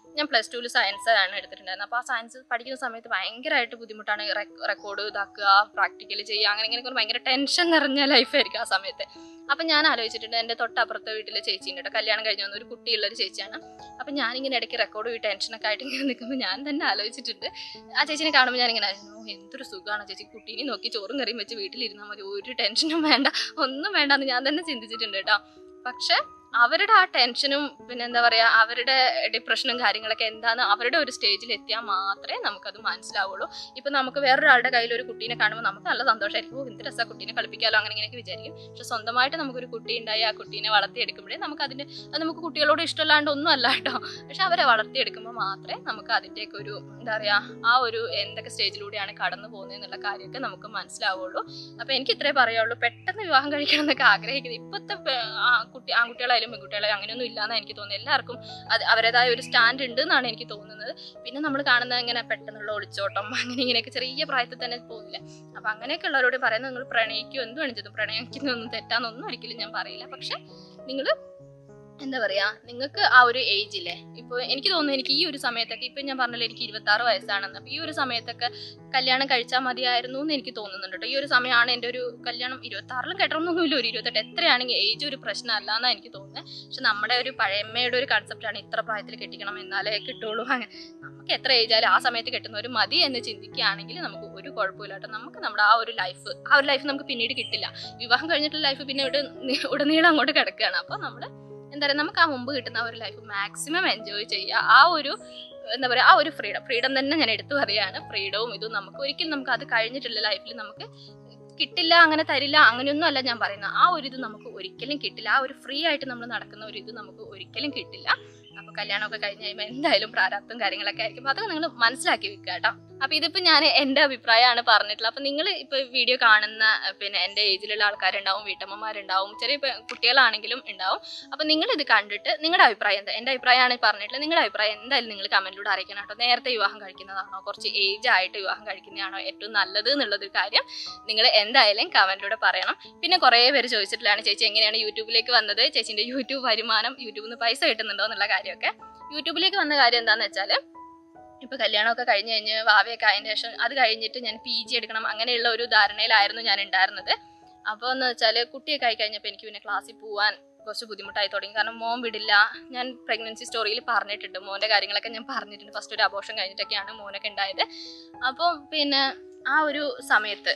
ഞാൻ പ്ലസ് ടുവിൽ സയൻസ് ആണ് എടുത്തിട്ടുണ്ടായിരുന്നത് അപ്പോൾ ആ സയൻസ് പഠിക്കുന്ന സമയത്ത് ഭയങ്കരമായിട്ട് ബുദ്ധിമുട്ടാണ് റെക്കോർഡ് ഇതാക്കുക പ്രാക്ടിക്കൽ ചെയ്യുക അങ്ങനെ ഇങ്ങനെ ഭയങ്കര ടെൻഷൻ നിറഞ്ഞ ലൈഫായിരിക്കും ആ സമയത്ത് അപ്പം ഞാൻ ആലോചിച്ചിട്ടുണ്ട് എൻ്റെ തൊട്ടപ്പുറത്തെ വീട്ടിലെ ചേച്ചീൻ്റെ കേട്ടോ കല്യാണം കഴിഞ്ഞ് വന്ന ഒരു കുട്ടിയുള്ള ഒരു ചേച്ചിയാണ് അപ്പം ഞാനിങ്ങനെ ഇടയ്ക്ക് റെക്കോർഡ് പോയി ടെൻഷനൊക്കെ ആയിട്ട് ഇങ്ങനെ നിൽക്കുമ്പോൾ ഞാൻ തന്നെ ആലോചിച്ചിട്ടുണ്ട് ആ ചേച്ചിനെ കാണുമ്പോൾ ഞാനിങ്ങനെ ആലോചിച്ചു, ഓ എന്തൊരു സുഖമാണ് ചേച്ചി കുട്ടീനെ നോക്കി ചോറും കറിയും വെച്ച് വീട്ടിലിരുന്നാൽ മതി ഒരു ടെൻഷനും വേണ്ട ഒന്നും വേണ്ടെന്ന് ഞാൻ തന്നെ ചിന്തിച്ചിട്ടുണ്ട് കേട്ടോ പക്ഷെ അവരുടെ ആ ടെൻഷനും പിന്നെ എന്താ പറയാ അവരുടെ ഡിപ്രഷനും കാര്യങ്ങളൊക്കെ എന്താന്ന് അവരുടെ ഒരു സ്റ്റേജിൽ എത്തിയാൽ മാത്രമേ നമുക്കത് മനസ്സിലാവുള്ളൂ ഇപ്പൊ നമുക്ക് വേറൊരാളുടെ കയ്യിൽ ഒരു കുട്ടീനെ കാണുമ്പോൾ നമുക്ക് നല്ല സന്തോഷമായിരിക്കും ഓ എന്ത് രസാ കുട്ടീനെ കളിപ്പിക്കാലോ അങ്ങനെ ഇങ്ങനെയൊക്കെ വിചാരിക്കും പക്ഷെ സ്വന്തമായിട്ട് നമുക്കൊരു കുട്ടി ഉണ്ടായി ആ കുട്ടീനെ വളർത്തിയെടുക്കുമ്പോഴേ നമുക്ക് അതിന്റെ അത് നമുക്ക് കുട്ടികളോട് ഇഷ്ടമല്ലാണ്ട് ഒന്നും അല്ല കേട്ടോ പക്ഷെ അവരെ വളർത്തിയെടുക്കുമ്പോൾ മാത്രമേ നമുക്ക് അതിൻ്റെയൊക്കെ ഒരു എന്താ പറയാ ആ ഒരു എന്തൊക്കെ സ്റ്റേജിലൂടെയാണ് കടന്നു പോകുന്നത് എന്നുള്ള കാര്യമൊക്കെ നമുക്ക് മനസ്സിലാവുള്ളൂ അപ്പൊ എനിക്ക് ഇത്രേ പറയുള്ളൂ പെട്ടെന്ന് വിവാഹം കഴിക്കണം എന്നൊക്കെ ആഗ്രഹിക്കുന്നത് ഇപ്പോഴത്തെ ആ കുട്ടി ആൺകുട്ടികളായാലും പെൺകുട്ടികളായാലും അങ്ങനെയൊന്നും ഇല്ലാന്ന് എനിക്ക് തോന്നുന്നത് എല്ലാവർക്കും അത് അവരുടേതായ ഒരു സ്റ്റാൻഡ് ഉണ്ട് എന്നാണ് എനിക്ക് തോന്നുന്നത് പിന്നെ നമ്മൾ കാണുന്നത് ഇങ്ങനെ പെട്ടെന്നുള്ള ഒളിച്ചോട്ടം അങ്ങനെ ഇങ്ങനെയൊക്കെ ചെറിയ പ്രായത്തിൽ തന്നെ പോകില്ല അപ്പൊ അങ്ങനെയൊക്കെ ഉള്ളവരോട് പറയുന്നത് നിങ്ങൾ പ്രണയിക്കും എന്ത് വേണിച്ചതും പ്രണയിക്കുന്നൊന്നും തെറ്റാന്നൊന്നും ഒരിക്കലും ഞാൻ പറയില്ല പക്ഷെ നിങ്ങൾ എന്താ പറയാ നിങ്ങൾക്ക് ആ ഒരു ഏജ് ഇല്ലേ ഇപ്പോൾ എനിക്ക് തോന്നുന്നു എനിക്ക് ഈ ഒരു സമയത്തൊക്കെ ഇപ്പൊ ഞാൻ പറഞ്ഞല്ലോ എനിക്ക് ഇരുപത്തി ആറ് വയസ്സാണെന്ന് അപ്പൊ ഈ ഒരു സമയത്തൊക്കെ കല്യാണം കഴിച്ചാൽ മതിയായിരുന്നു എന്ന് എനിക്ക് തോന്നുന്നുണ്ട് കേട്ടോ ഈ ഒരു സമയമാണ് എൻ്റെ ഒരു കല്യാണം ഇരുപത്തി ആറിലും കെട്ടണമെന്നൊന്നുമില്ല ഒരു ഇരുപത്തെട്ട് എത്രയാണെങ്കിൽ ഏജ് ഒരു പ്രശ്നമല്ല എന്നാണ് എനിക്ക് തോന്നുന്നത് പക്ഷെ നമ്മുടെ ഒരു പഴയമ്മയുടെ ഒരു കൺസെപ്റ്റാണ് ഇത്ര പ്രായത്തിൽ കെട്ടിക്കണം എന്നാലേ കിട്ടുള്ളൂ അങ്ങനെ നമുക്ക് എത്ര ഏജ് ആയാലും ആ സമയത്ത് കെട്ടുന്നവർ മതി എന്ന് ചിന്തിക്കുകയാണെങ്കിൽ നമുക്ക് ഒരു കുഴപ്പമില്ല കേട്ടോ നമുക്ക് നമ്മുടെ ആ ഒരു ലൈഫ് ആ ഒരു ലൈഫ് നമുക്ക് പിന്നീട് കിട്ടില്ല വിവാഹം കഴിഞ്ഞിട്ടുള്ള ലൈഫ് പിന്നെ ഇവിടെ ഉടനീളം അങ്ങോട്ട് കിടക്കുകയാണ് അപ്പോൾ നമ്മൾ എന്താ പറയുക നമുക്ക് ആ മുമ്പ് കിട്ടുന്ന ആ ഒരു ലൈഫ് മാക്സിമം എൻജോയ് ചെയ്യുക ആ ഒരു എന്താ പറയുക ആ ഒരു ഫ്രീഡം ഫ്രീഡം തന്നെ ഞാൻ എടുത്തു പറയുകയാണ് ഫ്രീഡവും ഇതും നമുക്ക് ഒരിക്കലും നമുക്ക് അത് കഴിഞ്ഞിട്ടുള്ള ലൈഫിൽ നമുക്ക് കിട്ടില്ല അങ്ങനെ തരില്ല അങ്ങനെയൊന്നും അല്ല ഞാൻ പറയുന്നത് ആ ഒരു ഇത് നമുക്ക് ഒരിക്കലും കിട്ടില്ല ആ ഒരു ഫ്രീ ആയിട്ട് നമ്മൾ നടക്കുന്ന ഒരു ഇത് നമുക്ക് ഒരിക്കലും കിട്ടില്ല അപ്പൊ കല്യാണമൊക്കെ കഴിഞ്ഞ് കഴിയുമ്പോൾ എന്തായാലും പ്രാരാബ്ദം കാര്യങ്ങളൊക്കെ ആയിരിക്കും അപ്പൊ അതൊക്കെ നിങ്ങൾ മനസ്സിലാക്കി വെക്കുക കേട്ടോ അപ്പൊ ഇതിപ്പോ ഞാൻ എന്റെ അഭിപ്രായമാണ് പറഞ്ഞിട്ടുള്ളത് അപ്പൊ നിങ്ങൾ ഇപ്പൊ വീഡിയോ കാണുന്ന അഹ് പിന്നെ എന്റെ ഏജിലുള്ള ആൾക്കാരുണ്ടാവും വീട്ടമ്മമാരുണ്ടാവും ചെറിയ പെ- കുട്ടികളാണെങ്കിലും ഉണ്ടാവും അപ്പൊ നിങ്ങൾ ഇത് കണ്ടിട്ട് നിങ്ങളുടെ അഭിപ്രായം എന്താ എന്റെ അഭിപ്രായമാണ് ഈ പറഞ്ഞിട്ടുള്ളത് നിങ്ങളുടെ അഭിപ്രായം എന്തായാലും നിങ്ങൾ കമന്റിലൂടെ അറിയിക്കണം കേട്ടോ നേരത്തെ വിവാഹം കഴിക്കുന്നതാണോ കുറച്ച് ഏജ് ആയിട്ട് വിവാഹം കഴിക്കുന്നതാണോ ഏറ്റവും നല്ലത് എന്നുള്ളൊരു കാര്യം നിങ്ങൾ എന്തായാലും കമന്റിലൂടെ പറയണം പിന്നെ കുറേ പേര് ചോദിച്ചിട്ടുള്ളതാണ് ചേച്ചി എങ്ങനെയാണ് യൂട്യൂബിലേക്ക് വന്നത് ചേച്ചിന്റെ യൂട്യൂബ് വരുമാനം യൂട്യൂബിൽ നിന്ന് പൈസ കിട്ടുന്നുണ്ടോ എന്നുള്ള കാര്യമൊക്കെ യൂട്യൂബിലേക്ക് വന്ന കാര്യം എന്താണെന്ന് വെച്ചാൽ ഇപ്പൊ കല്യാണമൊക്കെ കഴിഞ്ഞ് കഴിഞ്ഞ് വാവയൊക്കെ ആയതിനു ശേഷം അത് കഴിഞ്ഞിട്ട് ഞാൻ പി ജി എടുക്കണം അങ്ങനെയുള്ള ഒരു ധാരണയിലായിരുന്നു ഞാൻ ഉണ്ടായിരുന്നത് അപ്പോൾ എന്ന് വെച്ചാൽ കുട്ടിയൊക്കെ ആയി കഴിഞ്ഞപ്പോൾ എനിക്ക് പിന്നെ ക്ലാസ്സിൽ പോവാൻ കുറച്ച് ബുദ്ധിമുട്ടായി തുടങ്ങി കാരണം മോൻ വിടില്ല ഞാൻ പ്രഗ്നൻസി സ്റ്റോറിയിൽ പറഞ്ഞിട്ടുണ്ട് മോൻ്റെ കാര്യങ്ങളൊക്കെ ഞാൻ പറഞ്ഞിട്ടുണ്ട് ഫസ്റ്റ് ഒരു അബോഷൻ കഴിഞ്ഞിട്ടൊക്കെയാണ് മോനൊക്കെ ഉണ്ടായത് അപ്പോൾ പിന്നെ ആ ഒരു സമയത്ത്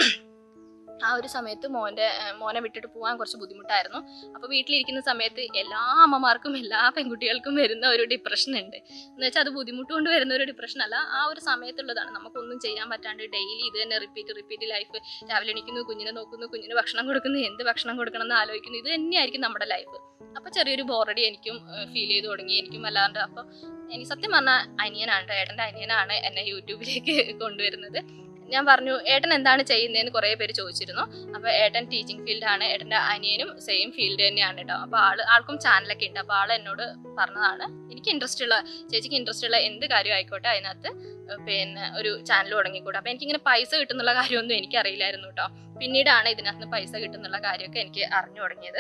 ആ ഒരു സമയത്ത് മോൻ്റെ ഏഹ് മോനെ വിട്ടിട്ട് പോകാൻ കുറച്ച് ബുദ്ധിമുട്ടായിരുന്നു അപ്പോൾ വീട്ടിലിരിക്കുന്ന സമയത്ത് എല്ലാ അമ്മമാർക്കും എല്ലാ പെൺകുട്ടികൾക്കും വരുന്ന ഒരു ഡിപ്രഷൻ ഉണ്ട് എന്ന് വെച്ചാൽ അത് ബുദ്ധിമുട്ട് കൊണ്ട് വരുന്ന ഒരു ഡിപ്രഷൻ അല്ല ആ ഒരു സമയത്തുള്ളതാണ് നമുക്കൊന്നും ചെയ്യാൻ പറ്റാണ്ട് ഡെയിലി ഇത് തന്നെ റിപ്പീറ്റ് റിപ്പീറ്റ് ലൈഫ് രാവിലെ എണീക്കുന്നു കുഞ്ഞിനെ നോക്കുന്നു കുഞ്ഞിന് ഭക്ഷണം കൊടുക്കുന്നു എന്ത് ഭക്ഷണം കൊടുക്കണം എന്ന് ആലോചിക്കുന്നു ഇത് തന്നെയായിരിക്കും നമ്മുടെ ലൈഫ് അപ്പോൾ ചെറിയൊരു ബോറടി എനിക്കും ഫീൽ ചെയ്ത് തുടങ്ങി എനിക്കും അല്ലാണ്ട് അപ്പോൾ എനിക്ക് സത്യം പറഞ്ഞാൽ അനിയനാണ് ട്ടോ. ഏട്ടൻ്റെ അനിയനാണ് എന്നെ യൂട്യൂബിലേക്ക് കൊണ്ടുവരുന്നത് ഞാൻ പറഞ്ഞു ഏട്ടൻ എന്താണ് ചെയ്യുന്നതെന്ന് കുറേ പേര് ചോദിച്ചിരുന്നു അപ്പോൾ ഏട്ടൻ ടീച്ചിങ് ഫീൽഡാണ് ഏട്ടൻ്റെ അനിയനും സെയിം ഫീൽഡ് തന്നെയാണ് കേട്ടോ അപ്പോൾ ആള് ആൾക്കും ചാനലൊക്കെ ഉണ്ട് അപ്പോൾ ആൾ എന്നോട് പറഞ്ഞതാണ് എനിക്ക് ഇൻട്രസ്റ്റ് ഉള്ള ചേച്ചിക്ക് ഇൻട്രസ്റ്റ് ഉള്ള എന്ത് കാര്യം ആയിക്കോട്ടെ അതിനകത്ത് പിന്നെ ഒരു ചാനൽ തുടങ്ങിക്കൂടെ അപ്പോൾ എനിക്കിങ്ങനെ പൈസ കിട്ടുന്നുള്ള കാര്യമൊന്നും എനിക്കറിയില്ലായിരുന്നു കേട്ടോ പിന്നീടാണ് ഇതിനകത്ത് പൈസ കിട്ടുന്നുള്ള കാര്യമൊക്കെ എനിക്ക് അറിഞ്ഞു തുടങ്ങിയത്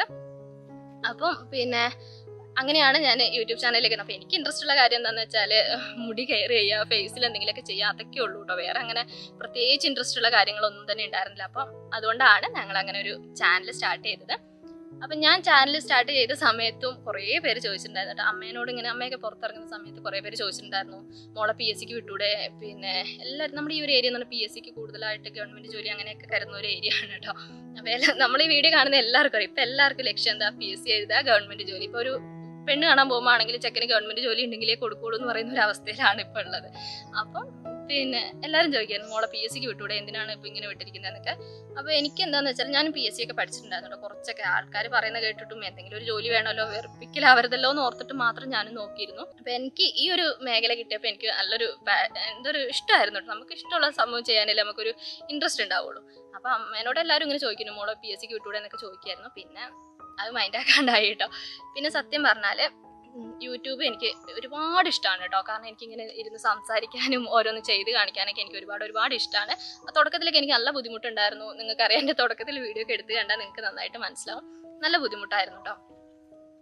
അപ്പം പിന്നെ അങ്ങനെയാണ് ഞാൻ യൂട്യൂബ് ചാനലിലേക്ക് അപ്പോൾ എനിക്ക് ഇൻട്രസ്റ്റ് ഉള്ള കാര്യം എന്താണെന്ന് വെച്ചാൽ മുടി കെയർ ചെയ്യുക ഫേസിൽ എന്തെങ്കിലുമൊക്കെ ചെയ്യുക അതൊക്കെ ഉള്ളൂ കേട്ടോ വേറെ അങ്ങനെ പ്രത്യേകിച്ച് ഇൻട്രസ്റ്റ് ഉള്ള കാര്യങ്ങളൊന്നും തന്നെ ഉണ്ടായിരുന്നില്ല അപ്പം അതുകൊണ്ടാണ് ഞങ്ങൾ അങ്ങനെ ഒരു ചാനൽ സ്റ്റാർട്ട് ചെയ്തത് അപ്പം ഞാൻ ചാനൽ സ്റ്റാർട്ട് ചെയ്ത സമയത്തും കുറേ പേര് ചോദിച്ചിട്ടുണ്ടായിരുന്നു കേട്ടോ അമ്മേനോട് ഇങ്ങനെ അമ്മയൊക്കെ പുറത്തിറങ്ങുന്ന സമയത്ത് കുറേ പേര് ചോദിച്ചിട്ടുണ്ടായിരുന്നു മോളെ പി എസ് സിക്ക് വിട്ടൂടെ പിന്നെ എല്ലാവരും നമ്മുടെ ഈ ഒരു ഏരിയ എന്ന് പറഞ്ഞാൽ പി എസ് സിക്ക് കൂടുതലായിട്ട് ഗവൺമെന്റ് ജോലി അങ്ങനെയൊക്കെ കരുതുന്ന ഒരു ഏരിയ ആണ് കേട്ടോ അപ്പോൾ എല്ലാ നമ്മൾ ഈ വീഡിയോ കാണുന്ന എല്ലാവർക്കും അറിയാം ഇപ്പം എല്ലാവർക്കും ലക്ഷ്യം എന്താ പി എസ് സി എഴുതുക ഗവൺമെന്റ് ജോലി ഇപ്പോൾ ഒരു പെണ്ണ് കാണാൻ പോകുമ്പോൾ ആണെങ്കിൽ ചെക്കന് ഗവൺമെന്റ് ജോലി ഉണ്ടെങ്കിലേ കൊടുക്കുള്ളൂ എന്ന് പറയുന്ന ഒരു അവസ്ഥയിലാണ് ഇപ്പോൾ ഉള്ളത് അപ്പം പിന്നെ എല്ലാവരും ചോദിക്കായിരുന്നു മോളെ പി എസ് സിക്ക് വിട്ടൂടെ എന്തിനാണ് ഇപ്പം ഇങ്ങനെ വിട്ടിരിക്കുന്നതെന്നൊക്കെ അപ്പോൾ എനിക്ക് എന്താണെന്ന് വെച്ചാൽ ഞാൻ പി എസ് സി ഒക്കെ പഠിച്ചിട്ടുണ്ടായിരുന്നു കേട്ടോ. കുറച്ചൊക്കെ ആൾക്കാർ പറയുന്ന കേട്ടിട്ടും എന്തെങ്കിലും ഒരു ജോലി വേണമല്ലോ വെറുപ്പിക്കലാവരുതല്ലോ എന്ന് ഓർത്തിട്ട് മാത്രം ഞാൻ നോക്കിയിരുന്നു അപ്പോൾ എനിക്ക് ഈ ഒരു മേഖല കിട്ടിയപ്പോൾ എനിക്ക് നല്ലൊരു പാ- എന്തൊരു ഇഷ്ടമായിരുന്നു കേട്ടോ നമുക്ക് ഇഷ്ടമുള്ള സംഭവം ചെയ്യാനല്ലേ നമുക്കൊരു ഇൻട്രസ്റ്റ് ഉണ്ടാവുള്ളൂ അപ്പം അമ്മേനോട് എല്ലാവരും ഇങ്ങനെ ചോദിക്കുന്നു മോളെ പി എസ് സിക്ക് വിട്ടൂടെ എന്നൊക്കെ ചോദിക്കായിരുന്നു പിന്നെ അത് മൈൻഡ് ആക്കാണ്ടായി കേട്ടോ പിന്നെ സത്യം പറഞ്ഞാൽ യൂട്യൂബ് എനിക്ക് ഒരുപാട് ഇഷ്ടമാണ് കേട്ടോ കാരണം എനിക്കിങ്ങനെ ഇരുന്ന് സംസാരിക്കാനും ഓരോന്ന് ചെയ്ത് കാണിക്കാനൊക്കെ എനിക്ക് ഒരുപാട് ഒരുപാട് ഇഷ്ടമാണ് ആ തുടക്കത്തിലൊക്കെ എനിക്ക് നല്ല ബുദ്ധിമുട്ടുണ്ടായിരുന്നു നിങ്ങൾക്കറിയാം എൻ്റെ തുടക്കത്തിൽ വീഡിയോ ഒക്കെ എടുത്ത് കണ്ടാൽ നിങ്ങൾക്ക് നന്നായിട്ട് മനസ്സിലാവും നല്ല ബുദ്ധിമുട്ടായിരുന്നു കേട്ടോ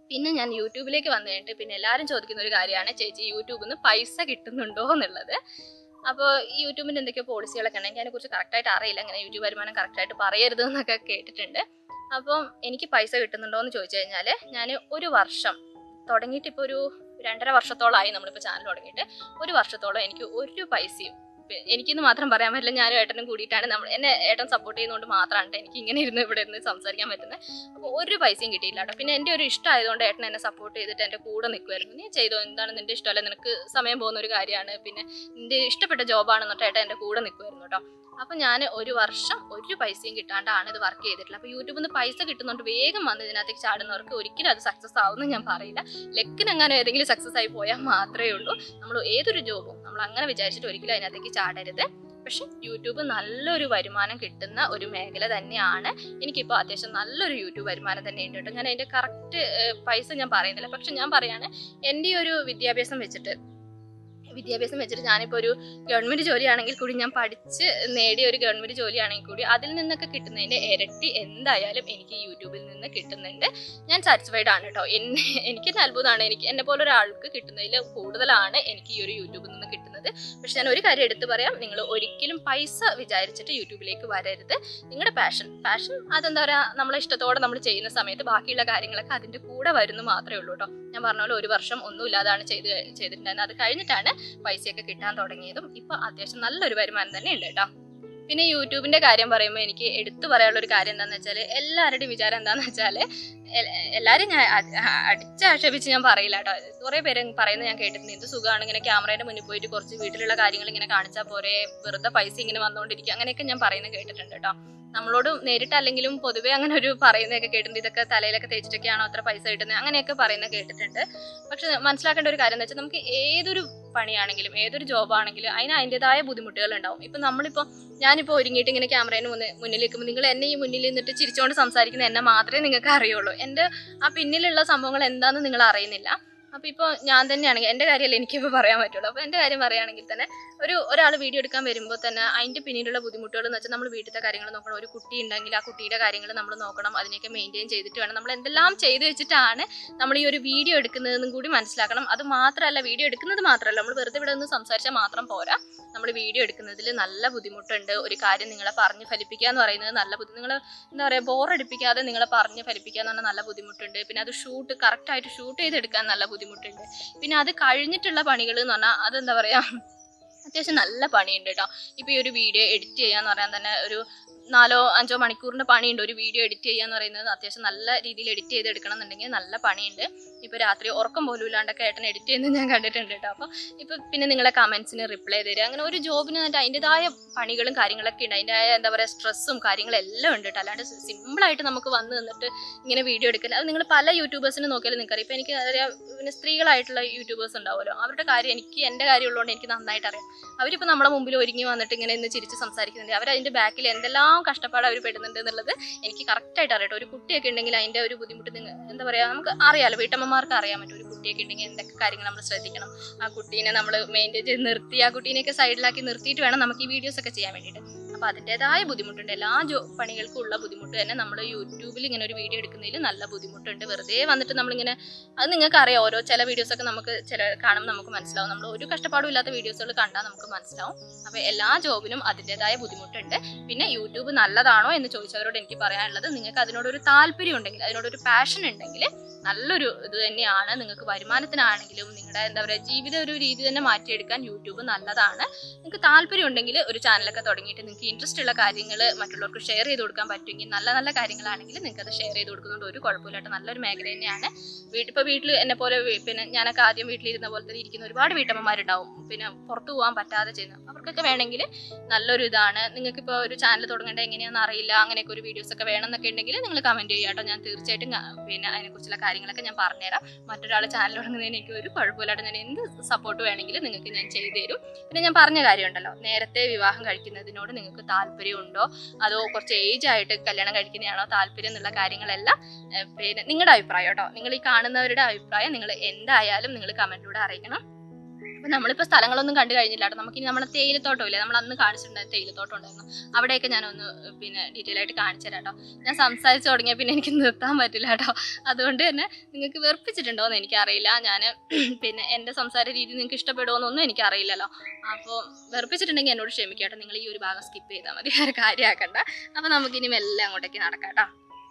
പിന്നെ ഞാൻ യൂട്യൂബിലേക്ക് വന്നു കഴിഞ്ഞിട്ട് പിന്നെ എല്ലാവരും ചോദിക്കുന്ന ഒരു കാര്യമാണ് ചേച്ചി യൂട്യൂബിൽ നിന്ന് പൈസ കിട്ടുന്നുണ്ടോ എന്നുള്ളത് അപ്പോൾ ഈ യൂട്യൂബിൻ്റെ എന്തൊക്കെയോ പോളിസികളൊക്കെ ഉണ്ട് എനിക്ക് അതിനെക്കുറിച്ച് കറക്റ്റായിട്ട് അറിയില്ല അങ്ങനെ യൂട്യൂബ് വരുമാനം കറക്റ്റായിട്ട് പറയരുത് എന്നൊക്കെ കേട്ടിട്ടുണ്ട് അപ്പം എനിക്ക് പൈസ കിട്ടുന്നുണ്ടോ എന്ന് ചോദിച്ചു കഴിഞ്ഞാൽ ഞാൻ ഒരു വർഷം തുടങ്ങിയിട്ട് ഇപ്പോൾ ഒരു രണ്ടര വർഷത്തോളമായി നമ്മളിപ്പോൾ ചാനൽ തുടങ്ങിയിട്ട് ഒരു വർഷത്തോളം എനിക്ക് ഒരു പൈസയും പി- എനിക്കിന്ന് മാത്രം പറയാൻ പറ്റില്ല ഞാനും ഏട്ടനും കൂടിയിട്ടാണ് നമ്മൾ എന്നെ ഏട്ടൻ സപ്പോർട്ട് ചെയ്യുന്നതുകൊണ്ട് മാത്രമാണ് എനിക്ക് ഇങ്ങനെ ഇരുന്ന് ഇവിടെ ഇരുന്ന് സംസാരിക്കാൻ പറ്റുന്നത് അപ്പോൾ ഒരു പൈസയും കിട്ടിയില്ല കേട്ടോ പിന്നെ എൻ്റെ ഒരു ഇഷ്ടമായതുകൊണ്ട് ഏട്ടൻ എന്നെ സപ്പോർട്ട് ചെയ്തിട്ട് എൻ്റെ കൂടെ നിൽക്കുമായിരുന്നു നീ ചെയ്തോ എന്താണ് നിൻ്റെ ഇഷ്ടമല്ല നിനക്ക് സമയം പോകുന്ന ഒരു കാര്യമാണ് പിന്നെ നിൻ്റെ ഇഷ്ടപ്പെട്ട ജോബാണെന്നിട്ട് ഏട്ടൻ എൻ്റെ കൂടെ നിൽക്കുമായിരുന്നു കേട്ടോ അപ്പം ഞാൻ ഒരു വർഷം ഒരു പൈസയും കിട്ടാണ്ടാണ് ഇത് വർക്ക് ചെയ്തിട്ടുള്ളത് അപ്പോൾ യൂട്യൂബിൽ നിന്ന് പൈസ കിട്ടുന്നുണ്ട് വേഗം വന്ന് ഇതിനകത്തേക്ക് ചാടുന്നവർക്ക് ഒരിക്കലും അത് സക്സസ് ആവുമെന്ന് ഞാൻ പറയില്ല ലെക്കിനെങ്ങാനും ഏതെങ്കിലും സക്സസ് ആയി പോയാൽ മാത്രമേ ഉള്ളൂ നമ്മൾ ഏതൊരു ജോബും നമ്മൾ അങ്ങനെ വിചാരിച്ചിട്ട് ഒരിക്കലും അതിനകത്തേക്ക് ചാടരുത് പക്ഷെ യൂട്യൂബ് നല്ലൊരു വരുമാനം കിട്ടുന്ന ഒരു മേഖല തന്നെയാണ് എനിക്കിപ്പോൾ അത്യാവശ്യം നല്ലൊരു യൂട്യൂബ് വരുമാനം തന്നെ ഉണ്ട് കേട്ടോ ഞാൻ അതിൻ്റെ കറക്റ്റ് പൈസ ഞാൻ പറയുന്നില്ല പക്ഷെ ഞാൻ പറയാണ് എൻ്റെ ഈ ഒരു വിദ്യാഭ്യാസം വെച്ചിട്ട് വിദ്യാഭ്യാസം വെച്ചിട്ട് ഞാനിപ്പോൾ ഒരു ഗവൺമെൻറ് ജോലിയാണെങ്കിൽ കൂടി ഞാൻ പഠിച്ച് നേടിയ ഒരു ഗവൺമെൻറ് ജോലിയാണെങ്കിൽ കൂടി അതിൽ നിന്നൊക്കെ കിട്ടുന്നതിൻ്റെ ഇരട്ടി എന്തായാലും എനിക്ക് യൂട്യൂബിൽ നിന്ന് കിട്ടുന്നുണ്ട് ഞാൻ സാറ്റിസ്ഫൈഡ് ആണ് കേട്ടോ എന്നെ എനിക്ക് അത്ഭുതമാണ് എനിക്ക് എന്നെ പോലെ ഒരാൾക്ക് കിട്ടുന്നതിൽ കൂടുതലാണ് എനിക്ക് ഈ ഒരു യൂട്യൂബിൽ നിന്ന് കിട്ടുന്നത് പക്ഷെ ഞാൻ ഒരു കാര്യം എടുത്തു പറയാം നിങ്ങൾ ഒരിക്കലും പൈസ വിചാരിച്ചിട്ട് യൂട്യൂബിലേക്ക് വരരുത് നിങ്ങളുടെ പാഷൻ പാഷൻ അതെന്താ പറയുക നമ്മളെ ഇഷ്ടത്തോടെ നമ്മൾ ചെയ്യുന്ന സമയത്ത് ബാക്കിയുള്ള കാര്യങ്ങളൊക്കെ അതിൻ്റെ കൂടെ വരുന്നു മാത്രമേ ഉള്ളൂ കേട്ടോ ഞാൻ പറഞ്ഞ പോലെ ഒരു വർഷം ഒന്നും ഇല്ലാതാണ് ചെയ്ത് ചെയ്തിട്ടുണ്ടായിരുന്നത് അത് കഴിഞ്ഞിട്ടാണ് പൈസയൊക്കെ കിട്ടാൻ തുടങ്ങിയതും ഇപ്പൊ അത്യാവശ്യം നല്ലൊരു വരുമാനം തന്നെ ഉണ്ട് കേട്ടോ പിന്നെ യൂട്യൂബിന്റെ കാര്യം പറയുമ്പോൾ എനിക്ക് എടുത്തു പറയാനുള്ള ഒരു കാര്യം എന്താണെന്ന് വെച്ചാൽ എല്ലാവരുടെയും വിചാരം എന്താണെന്ന് വെച്ചാൽ എല്ലാവരും ഞാൻ അ- അടിച്ചാക്ഷേപിച്ച് ഞാൻ പറയില്ല കേട്ടോ കുറേ പേര് പറയുന്നത് ഞാൻ കേട്ടിട്ടുണ്ട് എന്ത് സുഖമാണ് ഇങ്ങനെ ക്യാമറയുടെ മുന്നിൽ പോയിട്ട് കുറച്ച് വീട്ടിലുള്ള കാര്യങ്ങൾ ഇങ്ങനെ കാണിച്ചാൽ പോരെ വെറുതെ പൈസ ഇങ്ങനെ വന്നുകൊണ്ടിരിക്കുക അങ്ങനെയൊക്കെ ഞാൻ പറയുന്നത് കേട്ടിട്ടുണ്ട് കേട്ടോ നമ്മളോട് നേരിട്ടല്ലെങ്കിലും പൊതുവെ അങ്ങനെ ഒരു പറയുന്നതൊക്കെ കേട്ടിട്ടുണ്ട് ഇതൊക്കെ തലയിലൊക്കെ തേച്ചിട്ടൊക്കെയാണോ അത്ര പൈസ കിട്ടുന്നത് അങ്ങനെയൊക്കെ പറയുന്നത് കേട്ടിട്ടുണ്ട് പക്ഷെ മനസ്സിലാക്കേണ്ട ഒരു കാര്യം എന്താ വെച്ചാൽ നമുക്ക് ഏതൊരു പണിയാണെങ്കിലും ഏതൊരു ജോബാണെങ്കിലും അതിന് അതിൻ്റെതായ ബുദ്ധിമുട്ടുകൾ ഉണ്ടാവും ഇപ്പം നമ്മളിപ്പോൾ ഞാനിപ്പോൾ ഒരുങ്ങിയിട്ട് ഇങ്ങനെ ക്യാമറേന് മുന്നിൽ മുന്നിൽ നിൽക്കുമ്പോൾ നിങ്ങൾ എന്നെ ഈ മുന്നിൽ നിന്നിട്ട് ചിരിച്ചുകൊണ്ട് സംസാരിക്കുന്ന എന്നെ മാത്രമേ നിങ്ങൾക്ക് അറിയുള്ളൂ എൻ്റെ ആ പിന്നിലുള്ള സംഭവങ്ങൾ എന്താണെന്ന് നിങ്ങൾ അറിയുന്നില്ല അപ്പോൾ ഇപ്പോൾ ഞാൻ തന്നെയാണെങ്കിൽ എൻ്റെ കാര്യമല്ല എനിക്കിപ്പോൾ പറയാൻ പറ്റുള്ളൂ അപ്പോൾ എൻ്റെ കാര്യം പറയുകയാണെങ്കിൽ തന്നെ ഒരു ഒരാൾ വീഡിയോ എടുക്കാൻ വരുമ്പോൾ തന്നെ അതിൻ്റെ പിന്നിലുള്ള ബുദ്ധിമുട്ടുകൾ എന്ന് വെച്ചാൽ നമ്മൾ വീട്ടിലത്തെ കാര്യങ്ങൾ നോക്കണം ഒരു കുട്ടി ഉണ്ടെങ്കിൽ ആ കുട്ടിയുടെ കാര്യങ്ങൾ നമ്മൾ നോക്കണം അതിനെയൊക്കെ മെയിൻറ്റെയിൻ ചെയ്തിട്ട് വേണം നമ്മൾ എന്തെല്ലാം ചെയ്ത് വെച്ചിട്ടാണ് നമ്മൾ ഈ ഒരു വീഡിയോ എടുക്കുന്നതെന്നും കൂടി മനസ്സിലാക്കണം അത് മാത്രമല്ല വീഡിയോ എടുക്കുന്നത് മാത്രമല്ല നമ്മൾ വെറുതെ ഇവിടെ നിന്ന് സംസാരിച്ചാൽ മാത്രം പോരാ നമ്മൾ വീഡിയോ എടുക്കുന്നതിൽ നല്ല ബുദ്ധിമുട്ടുണ്ട് ഒരു കാര്യം നിങ്ങളെ പറഞ്ഞ് ഫലിപ്പിക്കുക എന്ന് പറയുന്നത് നല്ല ബുദ്ധി നിങ്ങൾ എന്താ പറയുക ബോറടിപ്പിക്കാതെ നിങ്ങളെ പറഞ്ഞ് ഫലിപ്പിക്കുക എന്ന് പറഞ്ഞാൽ നല്ല ബുദ്ധിമുട്ടുണ്ട് പിന്നെ അത് ഷൂട്ട് കറക്റ്റായിട്ട് ഷൂട്ട് ചെയ്തെടുക്കാൻ നല്ല ബുദ്ധിമുട്ടുണ്ട് പിന്നെ അത് കഴിഞ്ഞിട്ടുള്ള പണികൾ എന്ന് പറഞ്ഞാൽ അതെന്താ പറയുക അത്യാവശ്യം നല്ല പണിയുണ്ട് കേട്ടോ ഇപ്പോൾ ഈ ഒരു വീഡിയോ എഡിറ്റ് ചെയ്യാന്ന് പറയാൻ തന്നെ ഒരു നാലോ അഞ്ചോ മണിക്കൂറിൻ്റെ പണിയുണ്ട് ഒരു വീഡിയോ എഡിറ്റ് ചെയ്യാന്ന് പറയുന്നത് അത്യാവശ്യം നല്ല രീതിയിൽ എഡിറ്റ് ചെയ്തെടുക്കണം എന്നുണ്ടെങ്കിൽ നല്ല പണിയുണ്ട് ഇപ്പോൾ രാത്രി ഉറക്കം പോലും ഇല്ലാണ്ടൊക്കെ ഏട്ടൻ എഡിറ്റ് ചെയ്യുന്നത് ഞാൻ കണ്ടിട്ടുണ്ട് കേട്ടോ അപ്പോൾ ഇപ്പോൾ പിന്നെ നിങ്ങളെ കമൻസിന് റിപ്ലൈ തരിക അങ്ങനെ ഒരു ജോബിന് എന്നിട്ട് അതിൻ്റെതായ പണികളും കാര്യങ്ങളൊക്കെ ഉണ്ട് അതിൻ്റെ എന്താ പറയുക സ്ട്രെസ്സും കാര്യങ്ങളും എല്ലാം ഉണ്ട് കേട്ടോ അല്ലാണ്ട് സിമ്പിളായിട്ട് നമുക്ക് വന്ന് നിന്നിട്ട് ഇങ്ങനെ വീഡിയോ എടുക്കില്ല അത് നിങ്ങൾ പല യൂട്യൂബേഴ്സിനെ നോക്കിയാലും നിങ്ങൾക്കറിയാം ഇപ്പോൾ എനിക്ക് അറിയാം പിന്നെ സ്ത്രീകളായിട്ടുള്ള യൂട്യൂബേഴ്സ് ഉണ്ടാവുമല്ലോ അവരുടെ കാര്യം എനിക്ക് എൻ്റെ കാര്യം ഉള്ളതുകൊണ്ട് എനിക്ക് നന്നായിട്ട് അറിയാം അവരിപ്പോൾ നമ്മളെ മുമ്പിൽ ഒരുങ്ങി വന്നിട്ട് ഇങ്ങനെ ഇന്ന് ചിരിച്ച് സംസാരിക്കുന്നുണ്ട് അവർ അതിൻ്റെ ബാക്കിൽ എന്തെല്ലാം കഷ്ടപ്പാട് അവർ പെടുന്നുണ്ട് എന്നുള്ളത് എനിക്ക് കറക്റ്റായിട്ട് അറിയട്ടോ ഒരു കുട്ടിയൊക്കെ ഉണ്ടെങ്കിൽ അതിൻ്റെ ഒരു ബുദ്ധിമുട്ട് നിങ്ങൾ എന്താ പറയുക നമുക്ക് അറിയാലോ വീട്ടമ്മമാർക്ക് അറിയാൻ പറ്റും ഒരു കുട്ടിയൊക്കെ ഉണ്ടെങ്കിൽ എന്തൊക്കെ കാര്യങ്ങൾ നമ്മൾ ശ്രദ്ധിക്കണം ആ കുട്ടീനെ നമ്മൾ മെയിൻറ്റെയിൻ ചെയ്ത് നിർത്തി ആ കുട്ടീനെയൊക്കെ സൈഡിലാക്കി നിർത്തിയിട്ട് വേണം നമുക്ക് ഈ വീഡിയോസ് ഒക്കെ ചെയ്യാൻ വേണ്ടിയിട്ട് അപ്പോൾ അതിൻ്റെതായ ബുദ്ധിമുട്ടുണ്ട് എല്ലാ ജോ പണികൾക്കും ഉള്ള ബുദ്ധിമുട്ട് തന്നെ നമ്മൾ യൂട്യൂബിൽ ഇങ്ങനെ ഒരു വീഡിയോ എടുക്കുന്നതിൽ നല്ല ബുദ്ധിമുട്ടുണ്ട് വെറുതെ വന്നിട്ട് നമ്മളിങ്ങനെ അത് നിങ്ങൾക്ക് അറിയാം ഓരോ ചില വീഡിയോസൊക്കെ നമുക്ക് ചില കാണുമ്പോൾ നമുക്ക് മനസ്സിലാവും നമ്മൾ ഒരു കഷ്ടപ്പാടും ഇല്ലാത്ത വീഡിയോസുകൾ കണ്ടാൽ നമുക്ക് മനസ്സിലാവും അപ്പോൾ എല്ലാ ജോബിനും അതിൻ്റെതായ ബുദ്ധിമുട്ടുണ്ട് പിന്നെ യൂട്യൂബ് നല്ലതാണോ എന്ന് ചോദിച്ചവരോട് എനിക്ക് പറയാനുള്ളത് നിങ്ങൾക്ക് അതിനോടൊരു താല്പര്യം ഉണ്ടെങ്കിൽ അതിനോടൊരു പാഷൻ ഉണ്ടെങ്കിൽ നല്ലൊരു ഇത് തന്നെയാണ് നിങ്ങൾക്ക് വരുമാനത്തിനാണെങ്കിലും നിങ്ങളുടെ എന്താ പറയുക ജീവിത ഒരു രീതി തന്നെ മാറ്റിയെടുക്കാൻ യൂട്യൂബ് നല്ലതാണ് നിങ്ങൾക്ക് താല്പര്യം ഉണ്ടെങ്കിൽ ഒരു ചാനലൊക്കെ തുടങ്ങിയിട്ട് നിങ്ങൾക്ക് ഇൻട്രസ്റ്റ് ഉള്ള കാര്യങ്ങൾ മറ്റുള്ളവർക്ക് ഷെയർ ചെയ്ത് കൊടുക്കാൻ പറ്റുമെങ്കിൽ നല്ല നല്ല കാര്യങ്ങളാണെങ്കിൽ നിങ്ങൾക്ക് അത് ഷെയർ ചെയ്ത് കൊടുക്കുന്നതുകൊണ്ട് ഒരു കുഴപ്പമില്ലാത്ത നല്ലൊരു മേഖല തന്നെയാണ് വീട്ടിൽ ഇപ്പോൾ വീട്ടിൽ എന്നെ പോലെ വീ- പിന്നെ ഞാനൊക്കെ ആദ്യം വീട്ടിലിരുന്ന പോലെ തന്നെ ഇരിക്കുന്ന ഒരുപാട് വീട്ടമ്മമാരുണ്ടാവും പിന്നെ പുറത്തു പോകാൻ പറ്റാതെ ചെയ്യുന്ന അവർക്കൊക്കെ വേണമെങ്കിൽ നല്ലൊരു ഇതാണ് നിങ്ങൾക്കിപ്പോൾ ഒരു ചാനൽ തുടങ്ങേണ്ടത് എങ്ങനെയാണെന്ന് അറിയില്ല അങ്ങനെയൊക്കെ ഒരു വീഡിയോസ് ഒക്കെ വേണമെന്നൊക്കെ ഉണ്ടെങ്കിൽ നിങ്ങൾ കമൻറ്റ് ചെയ്യാം കേട്ടോ ഞാൻ തീർച്ചയായിട്ടും ക- പിന്നെ അതിനെക്കുറിച്ചുള്ള കാര്യങ്ങളൊക്കെ ഞാൻ പറഞ്ഞുതരാം മറ്റൊരാൾ ചാനൽ തുടങ്ങുന്നതിന് എനിക്ക് ഒരു കുഴപ്പമില്ലാണ്ട് ഞാൻ എന്ത് സപ്പോർട്ട് വേണമെങ്കിലും നിങ്ങൾക്ക് ഞാൻ ചെയ്തു തരും പിന്നെ ഞാൻ പറഞ്ഞ കാര്യമുണ്ടല്ലോ നേരത്തെ വിവാഹം കഴിക്കുന്നതിനോട് നിങ്ങൾക്ക് താല്പര്യമുണ്ടോ അതോ കുറച്ച് ഏജ് ആയിട്ട് കല്യാണം കഴിക്കുന്നതാണോ താല്പര്യം എന്നുള്ള കാര്യങ്ങളെല്ലാം ഏഹ്, പിന്നെ നിങ്ങളുടെ അഭിപ്രായം കേട്ടോ നിങ്ങൾ ഈ കാണുന്നവരുടെ അഭിപ്രായം നിങ്ങൾ എന്തായാലും നിങ്ങൾ കമൻറ്റിലൂടെ അറിയിക്കണം അപ്പൊ നമ്മളിപ്പോ സ്ഥലങ്ങളൊന്നും കണ്ടു കഴിഞ്ഞില്ല കേട്ടോ നമുക്ക് ഇനി നമ്മുടെ തേയിലത്തോട്ടം ഇല്ലേ നമ്മൾ അന്ന് കാണിച്ചിട്ടുണ്ടായിരുന്നു തേയിലത്തോട്ടം ഉണ്ടായിരുന്നു അവിടെയൊക്കെ ഞാനൊന്ന് പിന്നെ ഡീറ്റെയിൽ ആയിട്ട് കാണിച്ചു തരാം കേട്ടോ ഞാൻ സംസാരിച്ചു തുടങ്ങിയാൽ പിന്നെ എനിക്ക് നിർത്താൻ പറ്റില്ല കേട്ടോ അതുകൊണ്ട് തന്നെ നിങ്ങൾക്ക് വെറുപ്പിച്ചിട്ടുണ്ടോ എന്ന് എനിക്കറിയില്ല ഞാൻ പിന്നെ എൻ്റെ സംസാര രീതി നിങ്ങൾക്ക് ഇഷ്ടപ്പെടുമോന്നൊന്നും എനിക്കറിയില്ലല്ലോ അപ്പോൾ വെറുപ്പിച്ചിട്ടുണ്ടെങ്കിൽ എന്നോട് ക്ഷമിക്കട്ടെ നിങ്ങൾ ഈ ഒരു ഭാഗം സ്കിപ്പ് ചെയ്താൽ മതി വേറെ കാര്യമാക്കണ്ട അപ്പോൾ നമുക്കിനി മെല്ലെ അങ്ങോട്ടേക്ക് നടക്കാം കേട്ടോ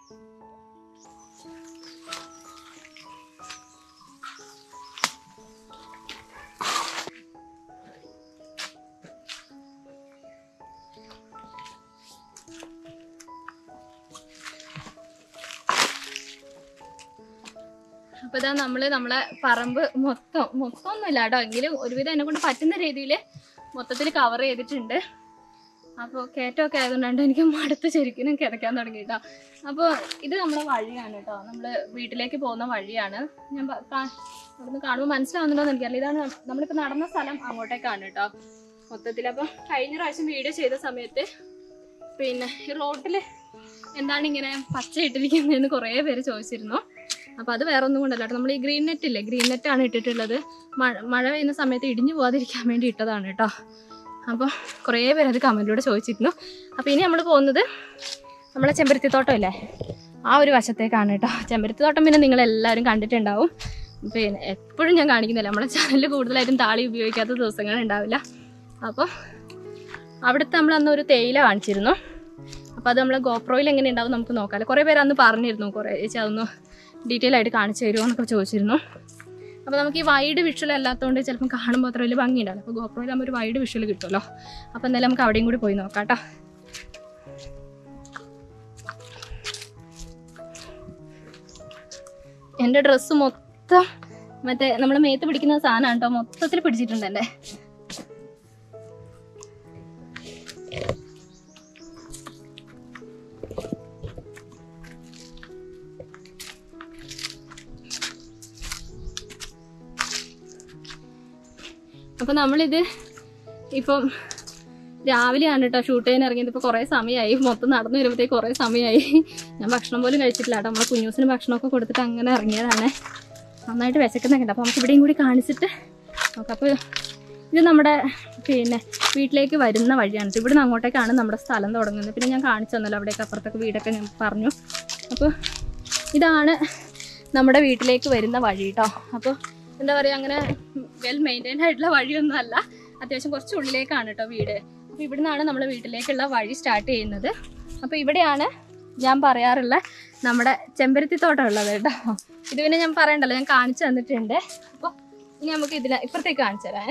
അപ്പൊ ഇതാ നമ്മള് നമ്മളെ പറമ്പ് മൊത്തം മൊത്തം ഒന്നുമില്ല കേട്ടോ എങ്കിലും ഒരുവിധം എന്നെ കൊണ്ട് പറ്റുന്ന രീതിയിൽ മൊത്തത്തിൽ കവർ ചെയ്തിട്ടുണ്ട് അപ്പോൾ കയറ്റമൊക്കെ ആയതുകൊണ്ടാണ് എനിക്ക് മടുത്ത് ശരിക്കും കിതയ്ക്കാൻ തുടങ്ങി കേട്ടോ അപ്പോൾ ഇത് നമ്മളെ വഴിയാണ് കേട്ടോ നമ്മൾ വീട്ടിലേക്ക് പോകുന്ന വഴിയാണ് ഞാൻ പ- കാ- അവിടുന്ന് കാണുമ്പോൾ മനസ്സിലാവുന്നുണ്ടോ എന്ന് എനിക്കറിയില്ല ഇതാണ് നം- നമ്മളിപ്പോൾ നടന്ന സ്ഥലം അങ്ങോട്ടേക്കാണ് കേട്ടോ മൊത്തത്തിൽ അപ്പോൾ കഴിഞ്ഞ പ്രാവശ്യം വീഡിയോ ചെയ്ത സമയത്ത് പിന്നെ ഈ റോട്ടിൽ എന്താണ് ഇങ്ങനെ പച്ച ഇട്ടിരിക്കുന്നതെന്ന് കുറേ പേര് ചോദിച്ചിരുന്നു അപ്പോൾ അത് വേറെ ഒന്നും കൊണ്ടല്ല കേട്ടോ നമ്മൾ ഈ ഗ്രീൻ നെറ്റ് ഇല്ലേ ഗ്രീൻ നെറ്റാണ് ഇട്ടിട്ടുള്ളത് മഴ മഴ പെയ്യുന്ന സമയത്ത് ഇടിഞ്ഞു പോകാതിരിക്കാൻ വേണ്ടി ഇട്ടതാണ് കേട്ടോ അപ്പോൾ കുറേ പേര് അത് കമൻറ്റിലൂടെ ചോദിച്ചിരുന്നു അപ്പോൾ ഇനി നമ്മൾ പോകുന്നത് നമ്മളെ ചെമ്പരത്തിത്തോട്ടം ഇല്ലേ ആ ഒരു വശത്തേക്കാണ് കേട്ടോ ചെമ്പരത്തിത്തോട്ടം പിന്നെ നിങ്ങൾ എല്ലാവരും കണ്ടിട്ടുണ്ടാവും പിന്നെ എപ്പോഴും ഞാൻ കാണിക്കുന്നില്ല നമ്മളെ ചാനലിൽ കൂടുതലായിട്ടും താളി ഉപയോഗിക്കാത്ത ദിവസങ്ങൾ ഉണ്ടാവില്ല അപ്പോൾ അവിടുത്തെ നമ്മൾ അന്ന് ഒരു തേയില കാണിച്ചിരുന്നു അപ്പോൾ അത് നമ്മളെ ഗോപ്രോയിൽ എങ്ങനെ ഉണ്ടാവും നമുക്ക് നോക്കാമല്ലോ കുറേ പേര് അന്ന് പറഞ്ഞിരുന്നു കുറേ ചേച്ചി അതൊന്ന് ഡീറ്റെയിൽ ആയിട്ട് കാണിച്ചു തരുമോ എന്നൊക്കെ ചോദിച്ചിരുന്നു അപ്പോൾ നമുക്ക് ഈ വൈഡ് വിഷ്വൽ അല്ലാത്തതുകൊണ്ട് ചിലപ്പം കാണുമ്പോൾ അത്ര വലിയ ഭംഗി ഉണ്ടാവില്ല അപ്പോൾ ഗോപ്രോയിൽ നമ്മൾ ഒരു വൈഡ് വിഷ്വൽ കിട്ടുമല്ലോ അപ്പോൾ എന്തായാലും നമുക്ക് അവിടെയും കൂടി പോയി നോക്കാം കേട്ടോ എൻ്റെ ഡ്രസ്സ് മൊത്തം മറ്റേ നമ്മൾ മേത്ത് പിടിക്കുന്ന സാധനമാണ് കേട്ടോ മൊത്തത്തിൽ പിടിച്ചിട്ടുണ്ട് എൻ്റെ അപ്പം നമ്മളിത് ഇപ്പം രാവിലെയാണ് കേട്ടോ ഷൂട്ട് ചെയ്യാൻ ഇറങ്ങിയത് ഇപ്പോൾ കുറേ സമയമായി മൊത്തം നടന്നു വരുമ്പോഴത്തേക്ക് കുറേ സമയമായി ഞാൻ ഭക്ഷണം പോലും കഴിച്ചിട്ടില്ല കേട്ടോ നമ്മളെ കുഞ്ഞൂസിന് ഭക്ഷണമൊക്കെ കൊടുത്തിട്ട് അങ്ങനെ ഇറങ്ങിയതാണ് നന്നായിട്ട് വിശക്കുന്നൊക്കെ ഉണ്ട് അപ്പോൾ നമുക്ക് ഇവിടെയും കൂടി കാണിച്ചിട്ട് നോക്കാം അപ്പോൾ ഇത് നമ്മുടെ പിന്നെ വീട്ടിലേക്ക് വരുന്ന വഴിയാണ് ട്ടോ. ഇവിടുന്ന് അങ്ങോട്ടേക്കാണ് നമ്മുടെ സ്ഥലം തുടങ്ങുന്നത് പിന്നെ ഞാൻ കാണിച്ചു തന്നല്ലോ അവിടേക്ക് അപ്പുറത്തൊക്കെ വീടൊക്കെ ഞാൻ പറഞ്ഞു അപ്പോൾ ഇതാണ് നമ്മുടെ വീട്ടിലേക്ക് വരുന്ന വഴി കേട്ടോ അപ്പോൾ എന്താ പറയുക അങ്ങനെ വെൽ മെയിൻറ്റൈൻഡ് ആയിട്ടുള്ള വഴിയൊന്നും അല്ല അത്യാവശ്യം കുറച്ച് ഉള്ളിലേക്കാണ് കേട്ടോ വീട് അപ്പോൾ ഇവിടുന്നാണ് നമ്മുടെ വീട്ടിലേക്കുള്ള വഴി സ്റ്റാർട്ട് ചെയ്യുന്നത് അപ്പോൾ ഇവിടെയാണ് ഞാൻ പറയാറുള്ള നമ്മുടെ ചെമ്പരത്തി തോട്ടം ഉള്ളത് കേട്ടോ ഇത് പിന്നെ ഞാൻ പറയണ്ടല്ലോ ഞാൻ കാണിച്ചു തന്നിട്ടുണ്ട് അപ്പോൾ ഇനി നമുക്ക് ഇതിനെ ഇപ്പുറത്തേക്ക് കാണിച്ചു തരാൻ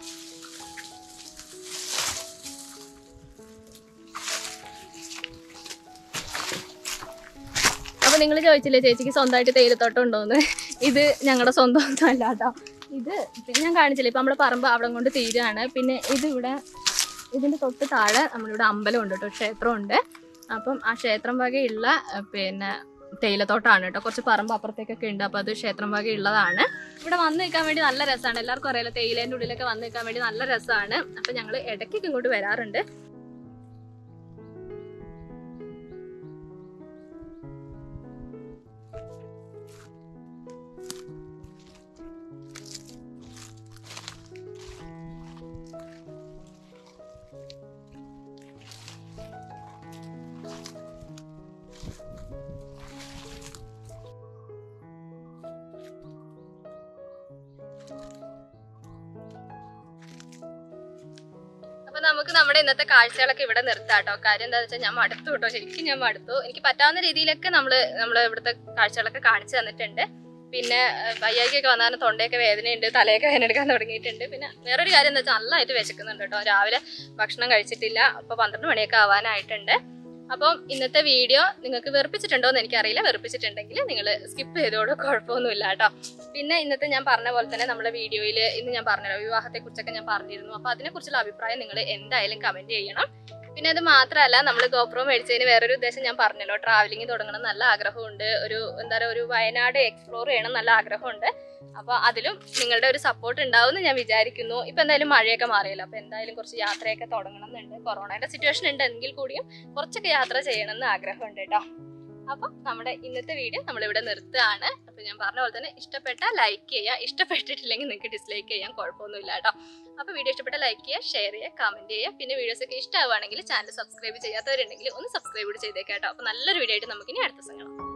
അപ്പൊ നിങ്ങൾ ചോദിച്ചില്ലേ ചേച്ചിക്ക് സ്വന്തമായിട്ട് തേയിലത്തോട്ടം ഉണ്ടോന്ന് ഇത് ഞങ്ങളുടെ സ്വന്തം ഒന്നും അല്ല കേട്ടോ ഇത് പിന്നെ ഞാൻ കാണിച്ചില്ലേ ഇപ്പൊ നമ്മുടെ പറമ്പ് അവിടെ കൊണ്ട് തീരുകയാണ് പിന്നെ ഇത് ഇവിടെ ഇതിന്റെ തൊട്ട് താഴെ നമ്മളിവിടെ അമ്പലം ഉണ്ട് കേട്ടോ ക്ഷേത്രമുണ്ട് അപ്പം ആ ക്ഷേത്രം വകയുള്ള അഹ് പിന്നെ തേയിലത്തോട്ടമാണ് കേട്ടോ കുറച്ച് പറമ്പ് അപ്പുറത്തേക്കൊക്കെ ഉണ്ട് അപ്പോൾ അത് ക്ഷേത്രം വകയുള്ളതാണ് ഇവിടെ വന്ന് നിൽക്കാൻ വേണ്ടി നല്ല രസമാണ് എല്ലാവർക്കും അറിയാലോ തേയിലേൻ്റെ ഉള്ളിലൊക്കെ വന്ന് നിൽക്കാൻ വേണ്ടി നല്ല രസമാണ് അപ്പം ഞങ്ങൾ ഇടയ്ക്കൊക്കെ ഇങ്ങോട്ട് വരാറുണ്ട് അപ്പൊ നമുക്ക് നമ്മുടെ ഇന്നത്തെ കാഴ്ചകളൊക്കെ ഇവിടെ നിർത്താം കേട്ടോ കാര്യം എന്താ വെച്ചാൽ ഞാൻ മടുത്തു കേട്ടോ ശരിക്കും ഞാൻ മടുത്തു എനിക്ക് പറ്റാവുന്ന രീതിയിലൊക്കെ നമ്മള് നമ്മള് ഇവിടുത്തെ കാഴ്ചകളൊക്കെ കാണിച്ചു തന്നിട്ടുണ്ട് പിന്നെ ഏഹ്, വയ്യായ്ക്കൊക്കെ വന്നാൽ തൊണ്ടയൊക്കെ വേദനയുണ്ട് തലയൊക്കെ വേദനെടുക്കാൻ തുടങ്ങിയിട്ടുണ്ട് പിന്നെ വേറൊരു കാര്യം എന്താ വെച്ചാൽ നല്ലതായിട്ട് വിശക്കുന്നുണ്ട് കേട്ടോ രാവിലെ ഭക്ഷണം കഴിച്ചിട്ടില്ല അപ്പൊ പന്ത്രണ്ട് മണിയൊക്കെ ആവാനായിട്ടുണ്ട് അപ്പം ഇന്നത്തെ വീഡിയോ നിങ്ങൾക്ക് വെറുപ്പിച്ചിട്ടുണ്ടോ എന്ന് എനിക്കറിയില്ല വെറുപ്പിച്ചിട്ടുണ്ടെങ്കിൽ നിങ്ങൾ സ്കിപ്പ് ചെയ്തോളൂ കുഴപ്പമൊന്നുമില്ല കേട്ടോ പിന്നെ ഇന്നത്തെ ഞാൻ പറഞ്ഞ പോലെ തന്നെ നമ്മുടെ വീഡിയോയിൽ ഇന്ന് ഞാൻ പറഞ്ഞല്ലോ വിവാഹത്തെ കുറിച്ചൊക്കെ ഞാൻ പറഞ്ഞിരുന്നു അപ്പൊ അതിനെക്കുറിച്ചുള്ള അഭിപ്രായം നിങ്ങൾ എന്തായാലും കമന്റ് ചെയ്യണം പിന്നെ അത് മാത്രമല്ല നമ്മൾ ഗോപ്രോ മേടിച്ചതിന് വേറൊരു ഉദ്ദേശം ഞാൻ പറഞ്ഞല്ലോ ട്രാവലിംഗ് തുടങ്ങണം നല്ല ആഗ്രഹമുണ്ട് ഒരു എന്താ പറയുക ഒരു വയനാട് എക്സ്പ്ലോർ ചെയ്യണം നല്ല ആഗ്രഹമുണ്ട് അപ്പൊ അതിലും നിങ്ങളുടെ ഒരു സപ്പോർട്ട് ഉണ്ടാവും എന്ന് ഞാൻ വിചാരിക്കുന്നു ഇപ്പൊ എന്തായാലും മഴയൊക്കെ മാറിയല്ലോ അപ്പൊ എന്തായാലും കുറച്ച് യാത്രയൊക്കെ തുടങ്ങണം എന്നുണ്ട് കൊറോണയുടെ സിറ്റുവേഷൻ ഉണ്ട് എങ്കിൽ കൂടിയും കുറച്ചൊക്കെ യാത്ര ചെയ്യണം എന്ന് ആഗ്രഹമുണ്ട് കേട്ടോ അപ്പൊ നമ്മുടെ ഇന്നത്തെ വീഡിയോ നമ്മളിവിടെ നിർത്തുകയാണ് അപ്പൊ ഞാൻ പറഞ്ഞ പോലെ തന്നെ ഇഷ്ടപ്പെട്ടാൽ ലൈക്ക് ചെയ്യുക ഇഷ്ടപ്പെട്ടിട്ടില്ലെങ്കിൽ നിങ്ങൾക്ക് ഡിസ്ലൈക്ക് ചെയ്യാൻ കുഴപ്പമൊന്നുമില്ല കേട്ടോ അപ്പൊ വീഡിയോ ഇഷ്ടപ്പെട്ട ലൈക്ക് ചെയ്യുക ഷെയർ ചെയ്യുക കമന്റ് ചെയ്യുക പിന്നെ വീഡിയോസ് ഒക്കെ ഇഷ്ടമാവുകയാണെങ്കിൽ ചാനൽ സബ്സ്ക്രൈബ് ചെയ്യാത്തവരുണ്ടെങ്കിൽ ഒന്ന് സബ്സ്ക്രൈബ് കൂടി ചെയ്തേക്കാം കേട്ടോ അപ്പൊ നല്ലൊരു വീഡിയോ ആയിട്ട് നമുക്ക് ഇനി അടുത്ത ദിവസം കാണാം